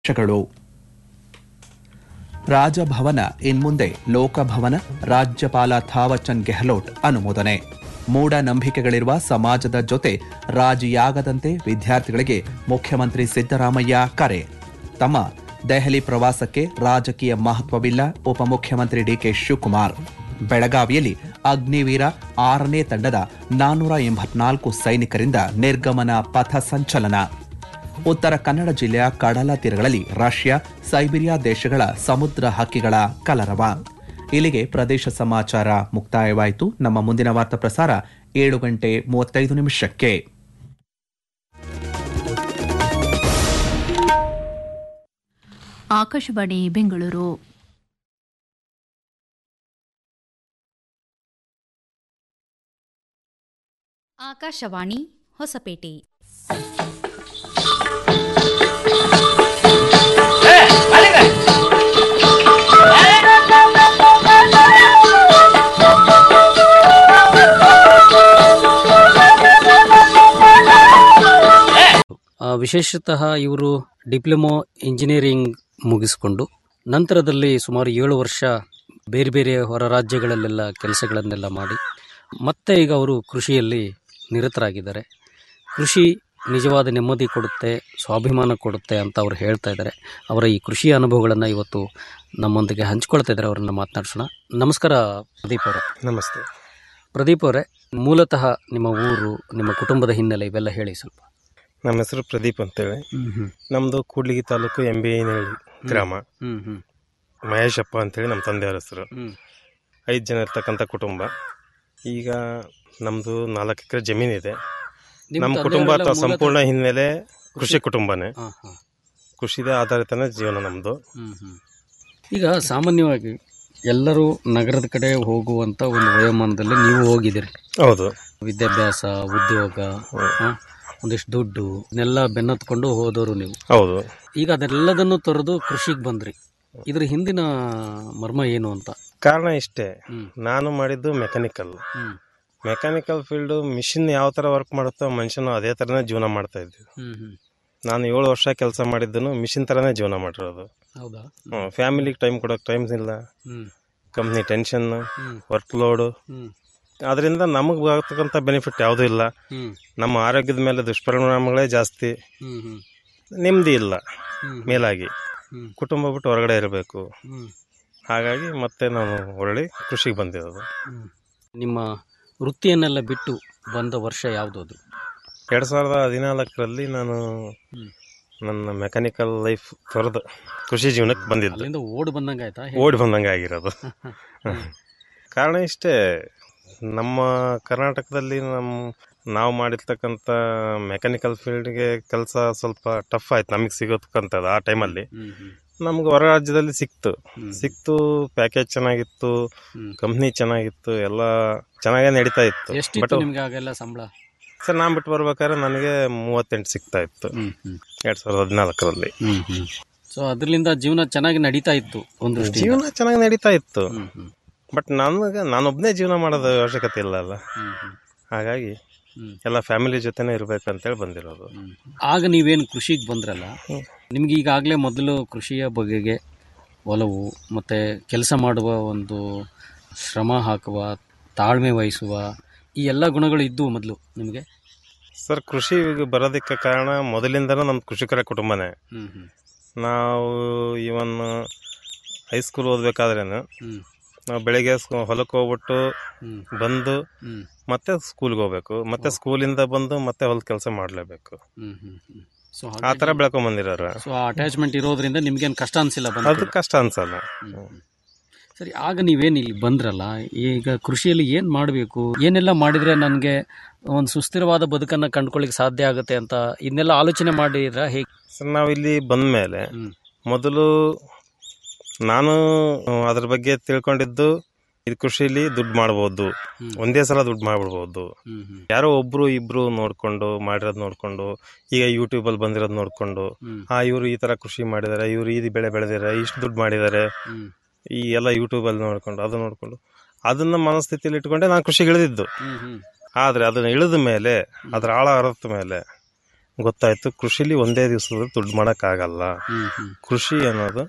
ಗಳು ರಾಜಭವನ ಇನ್ಮುಂದೆ ಲೋಕಭವನ ರಾಜ್ಯಪಾಲ ಥಾವರ್ಚಂದ್ ಗೆಹ್ಲೋಟ್ ಅನುಮೋದನೆ ಮೂಢನಂಬಿಕೆಗಳಿರುವ ಸಮಾಜದ ಜೊತೆ ರಾಜಿಯಾಗದಂತೆ ವಿದ್ಯಾರ್ಥಿಗಳಿಗೆ ಮುಖ್ಯಮಂತ್ರಿ ಸಿದ್ದರಾಮಯ್ಯ ಕರೆ ತಮ್ಮ ದೆಹಲಿ ಪ್ರವಾಸಕ್ಕೆ ರಾಜಕೀಯ ಮಹತ್ವವಿಲ್ಲ ಉಪಮುಖ್ಯಮಂತ್ರಿ ಡಿಕೆ ಶಿವಕುಮಾರ್ ಬೆಳಗಾವಿಯಲ್ಲಿ ಅಗ್ನಿವೀರ ಆರನೇ ತಂಡದ ನಾನ್ನೂರ ಎಂಬತ್ನಾಲ್ಕು ಸೈನಿಕರಿಂದ ನಿರ್ಗಮನ ಪಥ ಸಂಚಲನ ಉತ್ತರ ಕನ್ನಡ ಜಿಲ್ಲೆಯ ಕಡಲ ತೀರಗಳಲ್ಲಿ ರಷ್ಯಾ ಸೈಬೀರಿಯಾ ದೇಶಗಳ ಸಮುದ್ರ ಹಕ್ಕಿಗಳ ಕಲರವ ಇಲ್ಲಿಗೆ ಪ್ರದೇಶ ಸಮಾಚಾರ ಮುಕ್ತಾಯವಾಯಿತು ನಮ್ಮ ಮುಂದಿನ ವಾರ್ತಾ ಪ್ರಸಾರ ಏಳು ಗಂಟೆ ಮೂವತ್ತೈದು ನಿಮಿಷಕ್ಕೆ ಆಕಾಶವಾಣಿ ಬೆಂಗಳೂರು ಆಕಾಶವಾಣಿ ಹೊಸಪೇಟೆ ಆ, ವಿಶೇಷತಃ ಇವರು ಡಿಪ್ಲೊಮೊ ಇಂಜಿನಿಯರಿಂಗ್ ಮುಗಿಸಿಕೊಂಡು ನಂತರದಲ್ಲಿ ಸುಮಾರು ಏಳು ವರ್ಷ ಬೇರೆ ಬೇರೆ ಹೊರ ರಾಜ್ಯಗಳಲ್ಲೆಲ್ಲ ಕೆಲಸಗಳನ್ನೆಲ್ಲ ಮಾಡಿ ಮತ್ತೆ ಈಗ ಅವರು ಕೃಷಿಯಲ್ಲಿ ನಿರತರಾಗಿದ್ದಾರೆ ಕೃಷಿ ನಿಜವಾದ ನೆಮ್ಮದಿ ಕೊಡುತ್ತೆ ಸ್ವಾಭಿಮಾನ ಕೊಡುತ್ತೆ ಅಂತ ಅವರು ಹೇಳ್ತಾ ಇದ್ದಾರೆ ಅವರ ಈ ಕೃಷಿ ಅನುಭವಗಳನ್ನು ಇವತ್ತು ನಮ್ಮೊಂದಿಗೆ ಹಂಚ್ಕೊಳ್ತಾ ಇದ್ದಾರೆ ಅವರನ್ನು ಮಾತನಾಡಿಸೋಣ ನಮಸ್ಕಾರ ಪ್ರದೀಪ್ ಅವರೇ ನಮಸ್ತೆ ಪ್ರದೀಪ್ ಅವರೇ ಮೂಲತಃ ನಿಮ್ಮ ಊರು ನಿಮ್ಮ ಕುಟುಂಬದ ಹಿನ್ನೆಲೆ ಇವೆಲ್ಲ ಹೇಳಿ ಸ್ವಲ್ಪ ನಮ್ಮ ಹೆಸರು ಪ್ರದೀಪ್ ಅಂತೇಳಿ ಹ್ಮ್ ಹ್ಮ್ ನಮ್ಮದು ಕೂಡ್ಲಿಗಿ ತಾಲೂಕು ಎಂ ಬಿ ಗ್ರಾಮ ಹ್ಮ್ ಹ್ಮ್ ಮಹೇಶಪ್ಪ ಅಂತೇಳಿ ನಮ್ಮ ತಂದೆಯವರ ಹೆಸರು ಹ್ಮ್ ಐದು ಜನ ಇರ್ತಕ್ಕಂಥ ಕುಟುಂಬ ಈಗ ನಮ್ಮದು ನಾಲ್ಕು ಎಕರೆ ಜಮೀನಿದೆ ನಿಮ್ಮ ನಮ್ಮ ಕುಟುಂಬ ತಂದೆಯವರೆಲ್ಲ ಅಥವಾ ಮೂಲತಃ- ಸಂಪೂರ್ಣ ಹಿನ್ನೆಲೆ ಕೃಷಿ ಕುಟುಂಬನೇ ಹಾ, ಹಾ. ಕೃಷಿದೇ ಆಧಾರಿತನೇ ಜೀವನ ನಮ್ಮದು ಹ್ಮ್, ಹ್ಮ್. ಈಗ ಸಾಮಾನ್ಯವಾಗಿ ಎಲ್ಲರೂ ನಗರದ ಕಡೆ ಹೋಗುವಂತ ಒಂದು ವಯೋಮಾನದಲ್ಲಿ ನೀವು ಹೋಗಿದ್ದೀರಿ ಹೌದು ವಿದ್ಯಾಭ್ಯಾಸ ಉದ್ಯೋಗ ಹಾ, ಒಂದಿಷ್ಟು ದುಡ್ಡು ಇದನ್ನೆಲ್ಲ ಬೆನ್ನತ್ಕೊಂಡು ಹೋದವರು ನೀವು ಹೌದು ಈಗ ಅದೆಲ್ಲದನ್ನು ತೊರೆದು ಕೃಷಿಗೆ ಬಂದ್ರಿ ಇದ್ರ ಹಿಂದಿನ ಮರ್ಮ ಏನು ಅಂತ ಕಾರಣ ಇಷ್ಟೇ ಹ್ಮ್. ನಾನು ಮಾಡಿದ್ದು mechanical hmm mechanical field machine ಯಾವ ಥರ ವರ್ಕ್ ಮಾಡುತ್ತೋ ಮನುಷ್ಯನು ಅದೇ ಥರನೇ ಜೀವನ ಮಾಡ್ತಾ ಇದ್ವಿ ಹ್ಮ್ ಹ್ಮ್ ನಾನು ಏಳು ವರ್ಷ ಕೆಲಸ ಮಾಡಿದ್ದನು ಮಿಷಿನ್ ಥರನೇ ಜೀವನ ಮಾಡಿರೋದು ಹೌದಾ ಫ್ಯಾಮಿಲಿಗೆ ಟೈಮ್ ಕೊಡೋಕೆ ಟೈಮ್ ಇಲ್ಲ ಹ್ಮ್ company tension hmm work load ಹ್ಮ್ ಅದರಿಂದ ನಮಗೆ ಆಗ್ತಕ್ಕಂಥ ಬೆನಿಫಿಟ್ ಯಾವುದೂ ಇಲ್ಲ ಹ್ಮ್ ನಮ್ಮ ಆರೋಗ್ಯದ ಮೇಲೆ ದುಷ್ಪರಿಣಾಮಗಳೇ ಜಾಸ್ತಿ ಹ್ಮ್ ಹ್ಮ್ ನೆಮ್ಮದಿ ಇಲ್ಲ ಹ್ಮ್ ಮೇಲಾಗಿ ಹ್ಮ್ ಕುಟುಂಬ ಬಿಟ್ಟು ಹೊರಗಡೆ ಇರಬೇಕು ಹ್ಮ್ ಹಾಗಾಗಿ ಮತ್ತೆ ನಾನು ಹೊರಳಿ ಕೃಷಿಗೆ ಬಂದಿರೋದು ಹ್ಮ್. ನಿಮ್ಮ ವೃತ್ತಿಯನ್ನೆಲ್ಲ ಬಿಟ್ಟು ಬಂದ ವರ್ಷ ಯಾವುದು ಅದು ಎರಡು ಸಾವಿರದ ಹದಿನಾಲ್ಕರಲ್ಲಿ ನಾನು ಹ್ಮ್. ನನ್ನ ಮೆಕ್ಯಾನಿಕಲ್ ಲೈಫ್ ತೊರೆದು ಕೃಷಿ ಜೀವನಕ್ಕೆ ಬಂದಿದ್ದು ಅಲ್ಲಿಂದ ಓಡ್ ಬಂದಂಗ ಆಯ್ತಾ ಹೇಗೆ? ಓಡಿ ಬಂದಂಗೆ ಆಗಿರೋದು ಕಾರಣ ಇಷ್ಟೇ ನಮ್ಮ ಕರ್ನಾಟಕದಲ್ಲಿ ನಮ್ಮ ನಾವು ಮಾಡಿರ್ತಕ್ಕಂಥ ಮೆಕ್ಯಾನಿಕಲ್ ಫೀಲ್ಡ್ಗೆ ಕೆಲಸ ಸ್ವಲ್ಪ ಟಫ್ ಆಯ್ತು ನಮಗೆ ಸಿಗೋತಕ್ಕಂಥದ್ದು ಆ ಟೈಮಲ್ಲಿ ಹ್ಮ್ ಹ್ಮ್ ನಮ್ಗೆ ಹೊರ ರಾಜ್ಯದಲ್ಲಿ ಸಿಕ್ತು ಹ್ಮ್. ಸಿಕ್ತು ಪ್ಯಾಕೇಜ್ ಚೆನ್ನಾಗಿತ್ತು ಹ್ಮ್. ಕಂಪ್ನಿ ಚೆನ್ನಾಗಿತ್ತು ಎಲ್ಲ ಚೆನ್ನಾಗೇ ನಡೀತಾ ಇತ್ತು ಬಟ್ ಎಷ್ಟಿತ್ತು ನಿಮ್ಗೆ ಆಗೆಲ್ಲ ಸಂಬಳ ಸರ್ ನಾನು ಬಿಟ್ಟು ಬರ್ಬೇಕಾದ್ರೆ ನನಗೆ ಮೂವತ್ತೆಂಟು ಸಿಗ್ತಾ ಇತ್ತು ಹ್ಮ್ ಹ್ಮ್ ಎರಡ್ ಸಾವಿರದ ಹದಿನಾಲ್ಕರಲ್ಲಿ ಹ್ಮ್ ಹ್ಮ್ ಸೊ ಅದರಿಂದ ಜೀವನ ಚೆನ್ನಾಗಿ ನಡೀತಾ ಇತ್ತು ಒಂದು ದೃಷ್ಟಿಯಿಂದ. ಜೀವನ ಚೆನ್ನಾಗಿ ನಡೀತಾ ಇತ್ತು ಹ್ಮ್ ಹ್ಮ್ ಬಟ್ ನನಗೆ ನಾನೊಬ್ಬನೇ ಜೀವನ ಮಾಡೋದು ಅವಶ್ಯಕತೆ ಇಲ್ಲ ಅಲ್ಲ ಹ್ಮ್ ಹ್ಮ್ ಹಾಗಾಗಿ ಹ್ಮ್. ಎಲ್ಲ ಫ್ಯಾಮಿಲಿ ಜೊತೆನೇ ಇರ್ಬೇಕಂತೇಳಿ ಬಂದಿರೋದು ಹ್ಮ್. ಆಗ ನೀವೇನು ಕೃಷಿಗೆ ಬಂದ್ರಲ್ಲ ನಿಮ್ಗೆ ಈಗಾಗಲೇ ಮೊದಲು ಕೃಷಿಯ ಬಗೆಗೆ ಒಲವು ಮತ್ತೆ ಕೆಲಸ ಮಾಡುವ ಒಂದು ಶ್ರಮ ಹಾಕುವ ತಾಳ್ಮೆ ವಹಿಸುವ ಈ ಎಲ್ಲ ಗುಣಗಳು ಇದ್ದವು ಮೊದಲು ನಿಮಗೆ ಸರ್ ಕೃಷಿಗೆ ಬರೋದಕ್ಕೆ ಕಾರಣ ಮೊದಲಿಂದನೂ ನಮ್ಮ ಕೃಷಿಕರ ಕುಟುಂಬನೇ ಹ್ಮ್ ಹ್ಮ್ ನಾವು ಇವನ್ ಹೈಸ್ಕೂಲ್ ಓದ್ಬೇಕಾದ್ರೇನು ಹ್ಮ್ ನಾವು ಬೆಳಿಗ್ಗೆ ಸ್ಕೂ- ಹೊಲಕ್ಕೆ ಹೋಗ್ಬಿಟ್ಟು ಹ್ಮ್ ಬಂದು ಹ್ಮ್ ಮತ್ತೆ ಸ್ಕೂಲ್ಗೆ ಹೋಗ್ಬೇಕು ಮತ್ತೆ ಸ್ಕೂಲಿಂದ ಬಂದು ಮತ್ತೆ ಹೊಲದ ಕೆಲಸ ಮಾಡಲೇಬೇಕು ಹ್ಮ್ ಹ್ಮ್ ಹ್ಮ್ ಸೊ ಆ ಥರ ಬೆಳ್ಕೊಂಡ್ ಬಂದಿರೋರು ಸೊ ಆ ಅಟ್ಯಾಚ್ಮೆಂಟ್ ಇರೋದ್ರಿಂದ ನಿಮ್ಗೇನು ಕಷ್ಟ ಅನ್ಸಿಲ್ಲ ಅದು ಬಂದ ಕಷ್ಟ ಅನ್ಸಲ್ಲ ಸರಿ ಆಗ ನೀವೇನು ಇಲ್ಲಿ ಬಂದ್ರಲ್ಲ ಈಗ ಕೃಷಿಯಲ್ಲಿ ಏನು ಮಾಡಬೇಕು ಏನೆಲ್ಲ ಮಾಡಿದ್ರೆ ನನಗೆ ಒಂದು ಸುಸ್ಥಿರವಾದ ಬದುಕನ್ನು ಕಂಡ್ಕೊಳ್ಳಿಕ್ಕೆ ಸಾಧ್ಯ ಆಗುತ್ತೆ ಅಂತ ಇದನ್ನೆಲ್ಲ ಆಲೋಚನೆ ಮಾಡಿದ್ರ ಹೇಗೆ ಸರ್ ನಾವು ಇಲ್ಲಿ ಬಂದ್ಮೇಲೆ ಹ್ಮ್. ಮೊದಲು ನಾನು ಅಹ್, ಅದ್ರ ಬಗ್ಗೆ ತಿಳ್ಕೊಂಡಿದ್ದು ಇದು ಕೃಷಿಲಿ ದುಡ್ಡು ಮಾಡ್ಬೋದು ಹ್ಮ್. ಒಂದೇ ಸಲ ದುಡ್ಡು ಮಾಡ್ಬಿಡ್ಬೋದು ಹ್ಮ್ ಹ್ಮ್ ಯಾರೋ ಒಬ್ರು ಇಬ್ರು ನೋಡ್ಕೊಂಡು ಮಾಡಿರೋದು ನೋಡ್ಕೊಂಡು ಈಗ ಯೂಟ್ಯೂಬಲ್ಲಿ ಬಂದಿರೋದು ನೋಡ್ಕೊಂಡು ಹ್ಮ್ ಆ ಇವರು ಈ ತರ ಕೃಷಿ ಮಾಡಿದ್ದಾರೆ ಇವರು ಈ ಬೆಳೆ ಬೆಳೆದಿದ್ದಾರೆ ಇಷ್ಟು ದುಡ್ಡು ಮಾಡಿದ್ದಾರೆ ಹ್ಮ್ ಈ ಎಲ್ಲ ಯೂಟ್ಯೂಬಲ್ಲಿ ನೋಡ್ಕೊಂಡು ಅದು ನೋಡ್ಕೊಂಡು ಅದನ್ನ ಮನಸ್ಥಿತಿಯಲ್ಲಿ ಇಟ್ಕೊಂಡೆ ನಾನು ಕೃಷಿಗೆ ಇಳಿದಿದ್ದು ಹ್ಮ್ ಹ್ಮ್ ಆದ್ರೆ ಅದನ್ನ ಇಳಿದ ಮೇಲೆ ಅದ್ರ ಆಳ ಅರ್ಥ ಮೇಲೆ ಗೊತ್ತಾಯ್ತು ಕೃಷಿಲಿ ಒಂದೇ ದಿವಸದಲ್ಲಿ ದುಡ್ಡು ಮಾಡೋಕ್ಕಾಗಲ್ಲ ಹ್ಮ್ ಹ್ಮ್ ಕೃಷಿ ಅನ್ನೋದು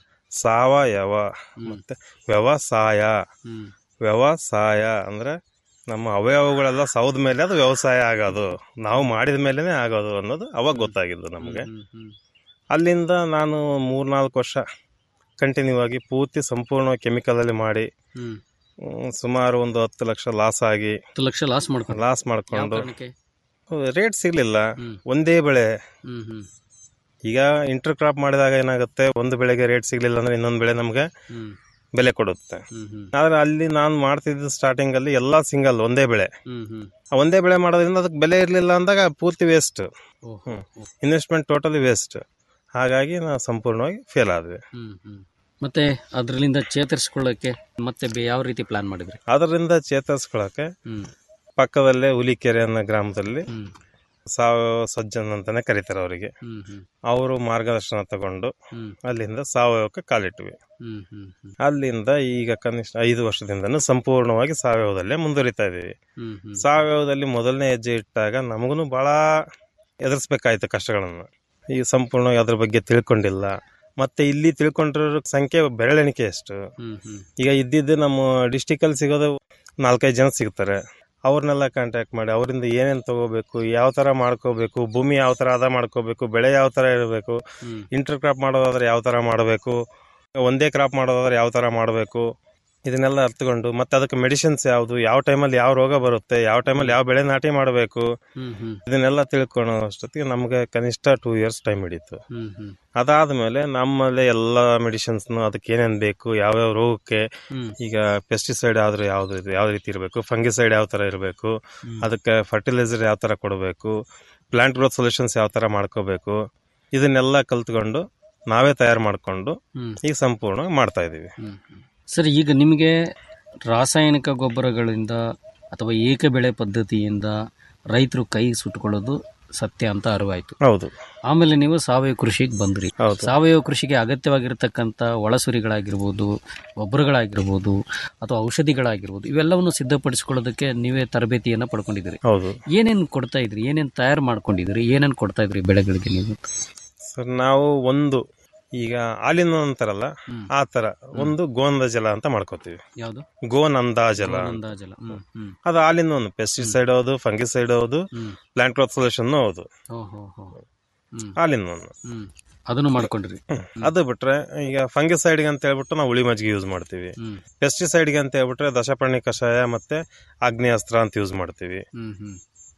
ಸಾವಯವ ಮತ್ತೆ ವ್ಯವಸಾಯ ಹ್ಮ್ ವ್ಯವಸಾಯ ಅಂದ್ರೆ ನಮ್ಮ ಅವಯವಗಳೆಲ್ಲ ಸೌದ ಮೇಲೆ ಅದು ವ್ಯವಸಾಯ ಆಗೋದು ನಾವು ಮಾಡಿದ ಮೇಲೇ ಆಗೋದು ಅನ್ನೋದು ಅವಾಗ ಗೊತ್ತಾಗಿದ್ದು ನಮಗೆ ಹ್ಮ್ ಹ್ಮ್ ಅಲ್ಲಿಂದ ನಾನು ಮೂರ್ನಾಲ್ಕು ವರ್ಷ ಕಂಟಿನ್ಯೂ ಆಗಿ ಪೂರ್ತಿ ಸಂಪೂರ್ಣ ಕೆಮಿಕಲಲ್ಲಿ ಮಾಡಿ ಹ್ಮ್ ಹ್ಮ್, ಸುಮಾರು ಒಂದು ಹತ್ತು ಲಕ್ಷ ಲಾಸ್ ಆಗಿ ಹತ್ತು ಲಕ್ಷ ಲಾಸ್ ಮಾಡ್ಕೊಂಡು ಲಾಸ್ ಯಾವ ಮಾಡ್ಕೊಂಡು ಕಾರಣಕ್ಕೆ ರೇಟ್ ಸಿಗ್ಲಿಲ್ಲ ಹ್ಮ್. ಒಂದೇ ಬೆಳೆ ಹ್ಮ್ ಹ್ಮ್ ಈಗ ಇಂಟರ್ ಕ್ರಾಪ್ ಮಾಡಿದಾಗ ಏನಾಗುತ್ತೆ ಒಂದು ಬೆಳೆಗೆ ರೇಟ್ ಸಿಗ್ಲಿಲ್ಲ ಅಂದ್ರೆ ಇನ್ನೊಂದು ಬೆಳೆ ನಮಗೆ ಹ್ಮ್ ಬೆಲೆ ಕೊಡುತ್ತೆ ಹ್ಮ್ ಹ್ಮ್ ಆದ್ರೆ ಅಲ್ಲಿ ನಾನು ಮಾಡ್ತಿದ್ದ ಸ್ಟಾರ್ಟಿಂಗ್ ಅಲ್ಲಿ ಎಲ್ಲಾ ಸಿಂಗಲ್ ಒಂದೇ ಬೆಳೆ ಹ್ಮ್ ಹ್ಮ್ ಆ ಒಂದೇ ಬೆಳೆ ಮಾಡೋದ್ರಿಂದ ಅದಕ್ಕೆ ಬೆಲೆ ಇರಲಿಲ್ಲ ಅಂದಾಗ ಪೂರ್ತಿ ವೇಸ್ಟ್ ಓಹೋ ಹ್ಮ್. ಇನ್ವೆಸ್ಟ್ಮೆಂಟ್ ಟೋಟಲಿ ವೇಸ್ಟ್ ಹಾಗಾಗಿ ನಾವು ಸಂಪೂರ್ಣವಾಗಿ ಫೇಲ್ ಆದ್ವಿ ಹ್ಮ್ ಹ್ಮ್ ಮತ್ತೆ ಅದರಿಂದ ಚೇತರಿಸ್ಕೊಳ್ಳೋಕೆ ಮತ್ತೆ ಬೆ- ಯಾವ ರೀತಿ ಪ್ಲಾನ್ ಮಾಡಿದ್ರಿ ಅದರಿಂದ ಚೇತರಿಸ್ಕೊಳಕ್ಕೆ ಹ್ಮ್ ಪಕ್ಕದಲ್ಲೇ ಹುಲಿಕೆರೆ ಅನ್ನೋ ಗ್ರಾಮದಲ್ಲಿ ಹ್ಮ್ ಸಾವಯವ ಸಜ್ಜನ್ ಅಂತಾನೆ ಕರೀತಾರೆ ಅವರಿಗೆ ಹ್ಮ್ ಹ್ಮ್ ಅವರು ಮಾರ್ಗದರ್ಶನ ತಗೊಂಡು ಹ್ಮ್ ಅಲ್ಲಿಂದ ಸಾವಯವಕ್ಕೆ ಕಾಲಿಟ್ವಿ ಹ್ಮ್ ಹ್ಮ್ ಹ್ಮ್ ಅಲ್ಲಿಂದ ಈಗ ಕನಿಷ್ಠ ಐದು ವರ್ಷದಿಂದನೂ ಸಂಪೂರ್ಣವಾಗಿ ಸಾವಯವದಲ್ಲೇ ಮುಂದುವರಿತಾ ಇದೀವಿ ಹ್ಮ್ ಹ್ಮ್ ಸಾವಯವದಲ್ಲಿ ಮೊದಲನೇ ಹೆಜ್ಜೆ ಇಟ್ಟಾಗ ನಮಗೂ ಬಹಳ ಎದುರಿಸ್ಬೇಕಾಯ್ತು ಕಷ್ಟಗಳನ್ನು ಈ ಸಂಪೂರ್ಣವಾಗಿ ಅದ್ರ ಬಗ್ಗೆ ತಿಳ್ಕೊಂಡಿಲ್ಲ ಮತ್ತೆ ಇಲ್ಲಿ ತಿಳ್ಕೊಂಡಿರೋ ಸಂಖ್ಯೆ ಬೆರಳೆಣಿಕೆ ಎಷ್ಟು ಹ್ಮ್ ಹ್ಮ್ ಈಗ ಇದ್ದಿದ್ದು ನಮ್ಮ ಡಿಸ್ಟಿಕಲ್ಲಿ ಸಿಗೋದು ನಾಲ್ಕೈದು ಜನ ಸಿಗ್ತಾರೆ ಅವ್ರನ್ನೆಲ್ಲ ಕಾಂಟ್ಯಾಕ್ಟ್ ಮಾಡಿ ಅವರಿಂದ ಏನೇನು ತಗೋಬೇಕು ಯಾವ ಥರ ಮಾಡ್ಕೋಬೇಕು ಭೂಮಿ ಯಾವ ಥರ ಅದ ಮಾಡ್ಕೋಬೇಕು ಬೆಳೆ ಯಾವ ಥರ ಇರಬೇಕು ಹ್ಮ್ ಇಂಟರ್ ಕ್ರಾಪ್ ಮಾಡೋದಾದ್ರೆ ಯಾವ ಥರ ಮಾಡಬೇಕು ಒಂದೇ ಕ್ರಾಪ್ ಮಾಡೋದಾದ್ರೆ ಯಾವ ಥರ ಮಾಡಬೇಕು ಇದನ್ನೆಲ್ಲ ಅರ್ಥಕೊಂಡು ಮತ್ತೆ ಅದಕ್ಕೆ ಮೆಡಿಸಿನ್ಸ್ ಯಾವುದು ಯಾವ ಟೈಮಲ್ಲಿ ಯಾವ ರೋಗ ಬರುತ್ತೆ ಯಾವ ಟೈಮಲ್ಲಿ ಯಾವ ಬೆಳೆ ನಾಟಿ ಮಾಡಬೇಕು ಹ್ಮ್ ಹ್ಮ್ ಇದನ್ನೆಲ್ಲ ತಿಳ್ಕೊಳ್ಳೋ ಅಷ್ಟೊತ್ತಿಗೆ ನಮಗೆ ಕನಿಷ್ಠ ಟೂ ಇಯರ್ಸ್ ಟೈಮ್ ಹಿಡಿತು ಹ್ಮ್ ಹ್ಮ್ ಅದಾದ್ಮೇಲೆ ನಮ್ಮಲ್ಲೇ ಎಲ್ಲ ಮೆಡಿಸಿನ್ಸ್ನು ಅದಕ್ಕೆ ಏನೇನು ಬೇಕು ಯಾವ್ಯಾವ ರೋಗಕ್ಕೆ ಹ್ಮ್ ಈಗ ಪೆಸ್ಟಿಸೈಡ್ ಆದ್ರೆ ಯಾವ್ದು ಇದು ಯಾವ ರೀತಿ ಇರಬೇಕು ಫಂಗಿಸೈಡ್ ಯಾವ ಥರ ಇರಬೇಕು ಹ್ಮ್. ಅದಕ್ಕೆ ಫರ್ಟಿಲೈಸರ್ ಯಾವ ಥರ ಕೊಡಬೇಕು ಪ್ಲಾಂಟ್ ಗ್ರೋತ್ ಸೊಲ್ಯೂಷನ್ಸ್ ಯಾವ ಥರ ಮಾಡ್ಕೋಬೇಕು ಇದನ್ನೆಲ್ಲ ಕಲ್ತ್ಕೊಂಡು ನಾವೇ ತಯಾರು ಮಾಡಿಕೊಂಡು ಹ್ಮ್ ಈಗ ಸಂಪೂರ್ಣ ಮಾಡ್ತಾ ಇದ್ದೀವಿ ಹ್ಮ್ ಹ್ಮ್. ಸರಿ ಈಗ ನಿಮಗೆ ರಾಸಾಯನಿಕ ಗೊಬ್ಬರಗಳಿಂದ ಅಥವಾ ಏಕ ಬೆಳೆ ಪದ್ಧತಿಯಿಂದ ರೈತರು ಕೈ ಸುಟ್ಕೊಳ್ಳೋದು ಸತ್ಯ ಅಂತ ಅರಿವಾಯ್ತು ಹೌದು ಆಮೇಲೆ ನೀವು ಸಾವಯವ ಕೃಷಿಗೆ ಬಂದ್ರಿ ಹೌದು ಸಾವಯವ ಕೃಷಿಗೆ ಅಗತ್ಯವಾಗಿರ್ತಕ್ಕಂಥ ಒಳಸುರಿಗಳಾಗಿರ್ಬೋದು ಗೊಬ್ಬರಗಳಾಗಿರ್ಬೋದು ಅಥವಾ ಔಷಧಿಗಳಾಗಿರ್ಬೋದು ಇವೆಲ್ಲವನ್ನು ಸಿದ್ಧಪಡಿಸ್ಕೊಳ್ಳೋದಕ್ಕೆ ನೀವೇ ತರಬೇತಿಯನ್ನು ಪಡ್ಕೊಂಡಿದ್ದೀರಿ ಹೌದು ಏನೇನು ಕೊಡ್ತಾ ಇದ್ರಿ ಏನೇನು ತಯಾರು ಮಾಡ್ಕೊಂಡಿದ್ದೀರಿ ಏನೇನು ಕೊಡ್ತಾ ಇದ್ರಿ ಬೆಳೆಗಳಿಗೆ ನೀವು ಸರ್ ನಾವು ಒಂದು ಈಗ ಹಾಲಿನ ಅಂತಾರಲ್ಲ ಹ್ಮ್. ಆ ಥರ ಒಂದು ಗೋಂದ ಜಲ ಅಂತ ಮಾಡ್ಕೋತೀವಿ ಯಾವುದು ಗೋನಂದ ಜಲ ಅಂದಾಜಲ ಹ್ಮ್ ಹ್ಮ್ ಅದು ಹಾಲಿನ ಒಂದು ಪೆಸ್ಟಿಸೈಡ್ ಹೌದು ಫಂಗಿಸೈಡ್ ಹೌದು ಹ್ಮ್ ಪ್ಲಾಂಟ್ ಗ್ರೋತ್ ಸೊಲ್ಯೂಷನ್ ಹೌದು ಓ ಹೋ ಹೋ ಹ್ಮ್ ಹಾಲಿನ ಒಂದು ಹ್ಮ್ ಅದನ್ನು ಮಾಡ್ಕೊಂಡ್ರಿ ಹ್ಮ್. ಅದು ಬಿಟ್ರೆ ಈಗ ಫಂಗಿಸೈಡ್ಗೆ ಅಂತ ಹೇಳ್ಬಿಟ್ಟು ನಾವು ಹುಳಿ ಮಜ್ಜಿಗೆ ಯೂಸ್ ಮಾಡ್ತೀವಿ ಹ್ಮ್ ಪೆಸ್ಟಿಸೈಡ್ಗೆ ಅಂತ ಹೇಳ್ಬಿಟ್ರೆ ದಶಪರ್ಣಿ ಕಷಾಯ ಮತ್ತೆ ಆಗ್ನೇಯಾಸ್ತ್ರ ಅಂತ ಯೂಸ್ ಮಾಡ್ತೀವಿ ಹ್ಮ್ ಹ್ಮ್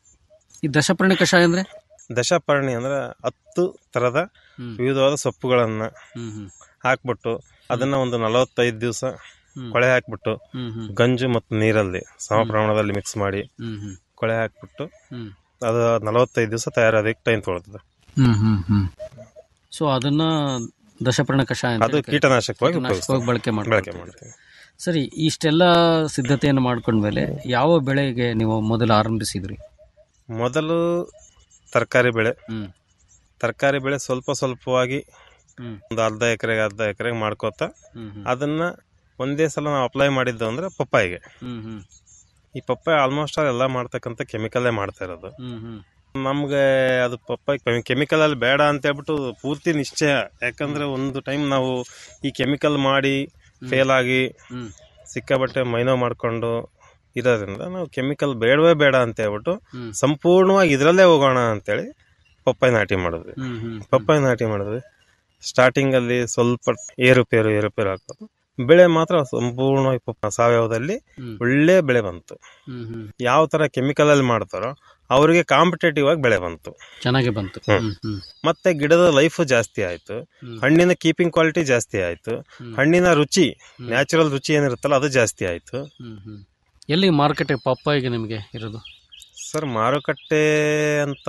ಈ ದಶಪರ್ಣಿ ಕಷಾಯ ಅಂದ್ರೆ ದಶಪರ್ಣಿ ಅಂದ್ರೆ ಹತ್ತು ತರದ ಹ್ಮ್ ವಿವಿಧವಾದ ಸೊಪ್ಪುಗಳನ್ನ ಹ್ಮ್ ಹ್ಮ್ ಹಾಕ್ಬಿಟ್ಟು ಅದನ್ನ ಒಂದು ನಲವತ್ತೈದು ದಿವಸ ಹ್ಮ್. ಕೊಳೆ ಹಾಕ್ಬಿಟ್ಟು ಹ್ಮ್ ಹ್ಮ್ ಗಂಜು ಮತ್ತು ನೀರಲ್ಲಿ ಸಮ ಪ್ರಮಾಣದಲ್ಲಿ ಮಿಕ್ಸ್ ಮಾಡಿ ಹ್ಮ್ ಹ್ಮ್ ಕೊಳೆ ಹಾಕ್ಬಿಟ್ಟು ಹ್ಮ್ ಅದು ನಲವತ್ತೈದು ದಿವಸ ತಯಾರಾದಕ್ಕೆ ಟೈಮ್ ತೊಗೊಳ್ತದೆ ಹ್ಮ್ ಹ್ಮ್ ಹ್ಮ್ ಸೊ ಅದನ್ನ ದಶಪರ್ಣ ಕಷಾಯ ಅಂತ ಅದು ಹೇಳಿ ಕೀಟನಾಶಕವಾಗಿ ಕೀಟನಾಶಕವಾಗಿ ಬಳಕೆ ಬಳಕೆ ಮಾಡ್ಕೊಳ್ತೀವಿ ಮಾಡ್ತೀವಿ ಸರಿ ಇಷ್ಟೆಲ್ಲ ಸಿದ್ಧತೆಯನ್ನು ಮಾಡ್ಕೊಂಡ್ಮೇಲೆ ಯಾವ ಬೆಳೆಗೆ ನೀವು ಮೊದಲು ಆರಂಭಿಸಿದ್ರಿ ಮೊದಲು ತರಕಾರಿ ಬೆಳೆ ಹ್ಮ್ ತರಕಾರಿ ಬೆಳೆ ಸ್ವಲ್ಪ ಸ್ವಲ್ಪವಾಗಿ ಹ್ಮ್ ಒಂದು ಅರ್ಧ ಎಕರೆಗೆ ಅರ್ಧ ಎಕರೆಗೆ ಮಾಡ್ಕೋತಾ ಹ್ಮ್ ಹ್ಮ್ ಅದನ್ನ ಒಂದೇ ಸಲ ನಾವು ಅಪ್ಲೈ ಮಾಡಿದ್ದು ಅಂದ್ರೆ ಪಪ್ಪಾಯಿಗೆ ಹ್ಮ್ ಹ್ಮ್ ಈ ಪಪ್ಪಾಯ ಆಲ್ಮೋಸ್ಟ್ ಎಲ್ಲ ಮಾಡ್ತಕ್ಕಂಥ ಕೆಮಿಕಲ್ಲೇ ಮಾಡ್ತಾ ಇರೋದು ಹ್ಮ್ ಹ್ಮ್ ನಮ್ಗೆ ಅದು ಪಪ್ಪಾಯಿ ಕೆಮಿಕಲ್ ಅಲ್ಲಿ ಬೇಡ ಅಂತ ಹೇಳ್ಬಿಟ್ಟು ಪೂರ್ತಿ ನಿಶ್ಚಯ ಯಾಕಂದ್ರೆ ಒಂದು ಟೈಮ್ ನಾವು ಈ ಕೆಮಿಕಲ್ ಮಾಡಿ ಫೇಲ್ ಆಗಿ ಹ್ಮ್ ಸಿಕ್ಕಾಬಟ್ಟೆ ಮೈನೋ ಮಾಡ್ಕೊಂಡು ಇರೋದ್ರಿಂದ ನಾವು ಕೆಮಿಕಲ್ ಬೇಡವೇ ಬೇಡ ಅಂತ ಹೇಳ್ಬಿಟ್ಟು ಹ್ಮ್ ಸಂಪೂರ್ಣವಾಗಿ ಇದರಲ್ಲೇ ಹೋಗೋಣ ಅಂತೇಳಿ ಪಪ್ಪಾಯಿ ನಾಟಿ ಮಾಡಿದ್ವಿ ಹ್ಮ್ ಹ್ಮ್ ಪಪ್ಪಾಯಿ ನಾಟಿ ಮಾಡಿದ್ವಿ ಸ್ಟಾರ್ಟಿಂಗ್ ಅಲ್ಲಿ ಸ್ವಲ್ಪ ಏರುಪೇರು ಏರುಪೇರು ಹಾಕೋದು ಬೆಳೆ ಮಾತ್ರ ಸಂಪೂರ್ಣವಾಗಿ ಪಪ್ಪ ಸಾವಯವದಲ್ಲಿ ಹ್ಮ್ ಒಳ್ಳೆ ಬೆಳೆ ಬಂತು ಹ್ಮ್ ಹ್ಮ್ ಯಾವ ತರ ಕೆಮಿಕಲ್ ಅಲ್ಲಿ ಮಾಡ್ತಾರೋ ಅವರಿಗೆ ಕಾಂಪಿಟೇಟಿವ್ ಆಗಿ ಬೆಳೆ ಬಂತು ಚೆನ್ನಾಗಿ ಬಂತು ಹ್ಮ್. ಹ್ಮ್ ಹ್ಮ್ ಮತ್ತೆ ಗಿಡದ ಲೈಫ್ ಜಾಸ್ತಿ ಆಯ್ತು ಹ್ಮ್. ಹಣ್ಣಿನ ಕೀಪಿಂಗ್ ಕ್ವಾಲಿಟಿ ಜಾಸ್ತಿ ಆಯ್ತು ಹ್ಮ್. ಹಣ್ಣಿನ ರುಚಿ ನ್ಯಾಚುರಲ್ ರುಚಿ ಏನಿರುತ್ತಲ್ಲ ಅದು ಜಾಸ್ತಿ ಆಯ್ತು ಹ್ಮ್ ಹ್ಮ್ ಎಲ್ಲಿ ಮಾರ್ಕೆಟ್ ಪಪ್ಪಾಯಿಗೆ ನಿಮಗೆ ಇರೋದು ಸರ್ ಮಾರುಕಟ್ಟೆ ಅಂತ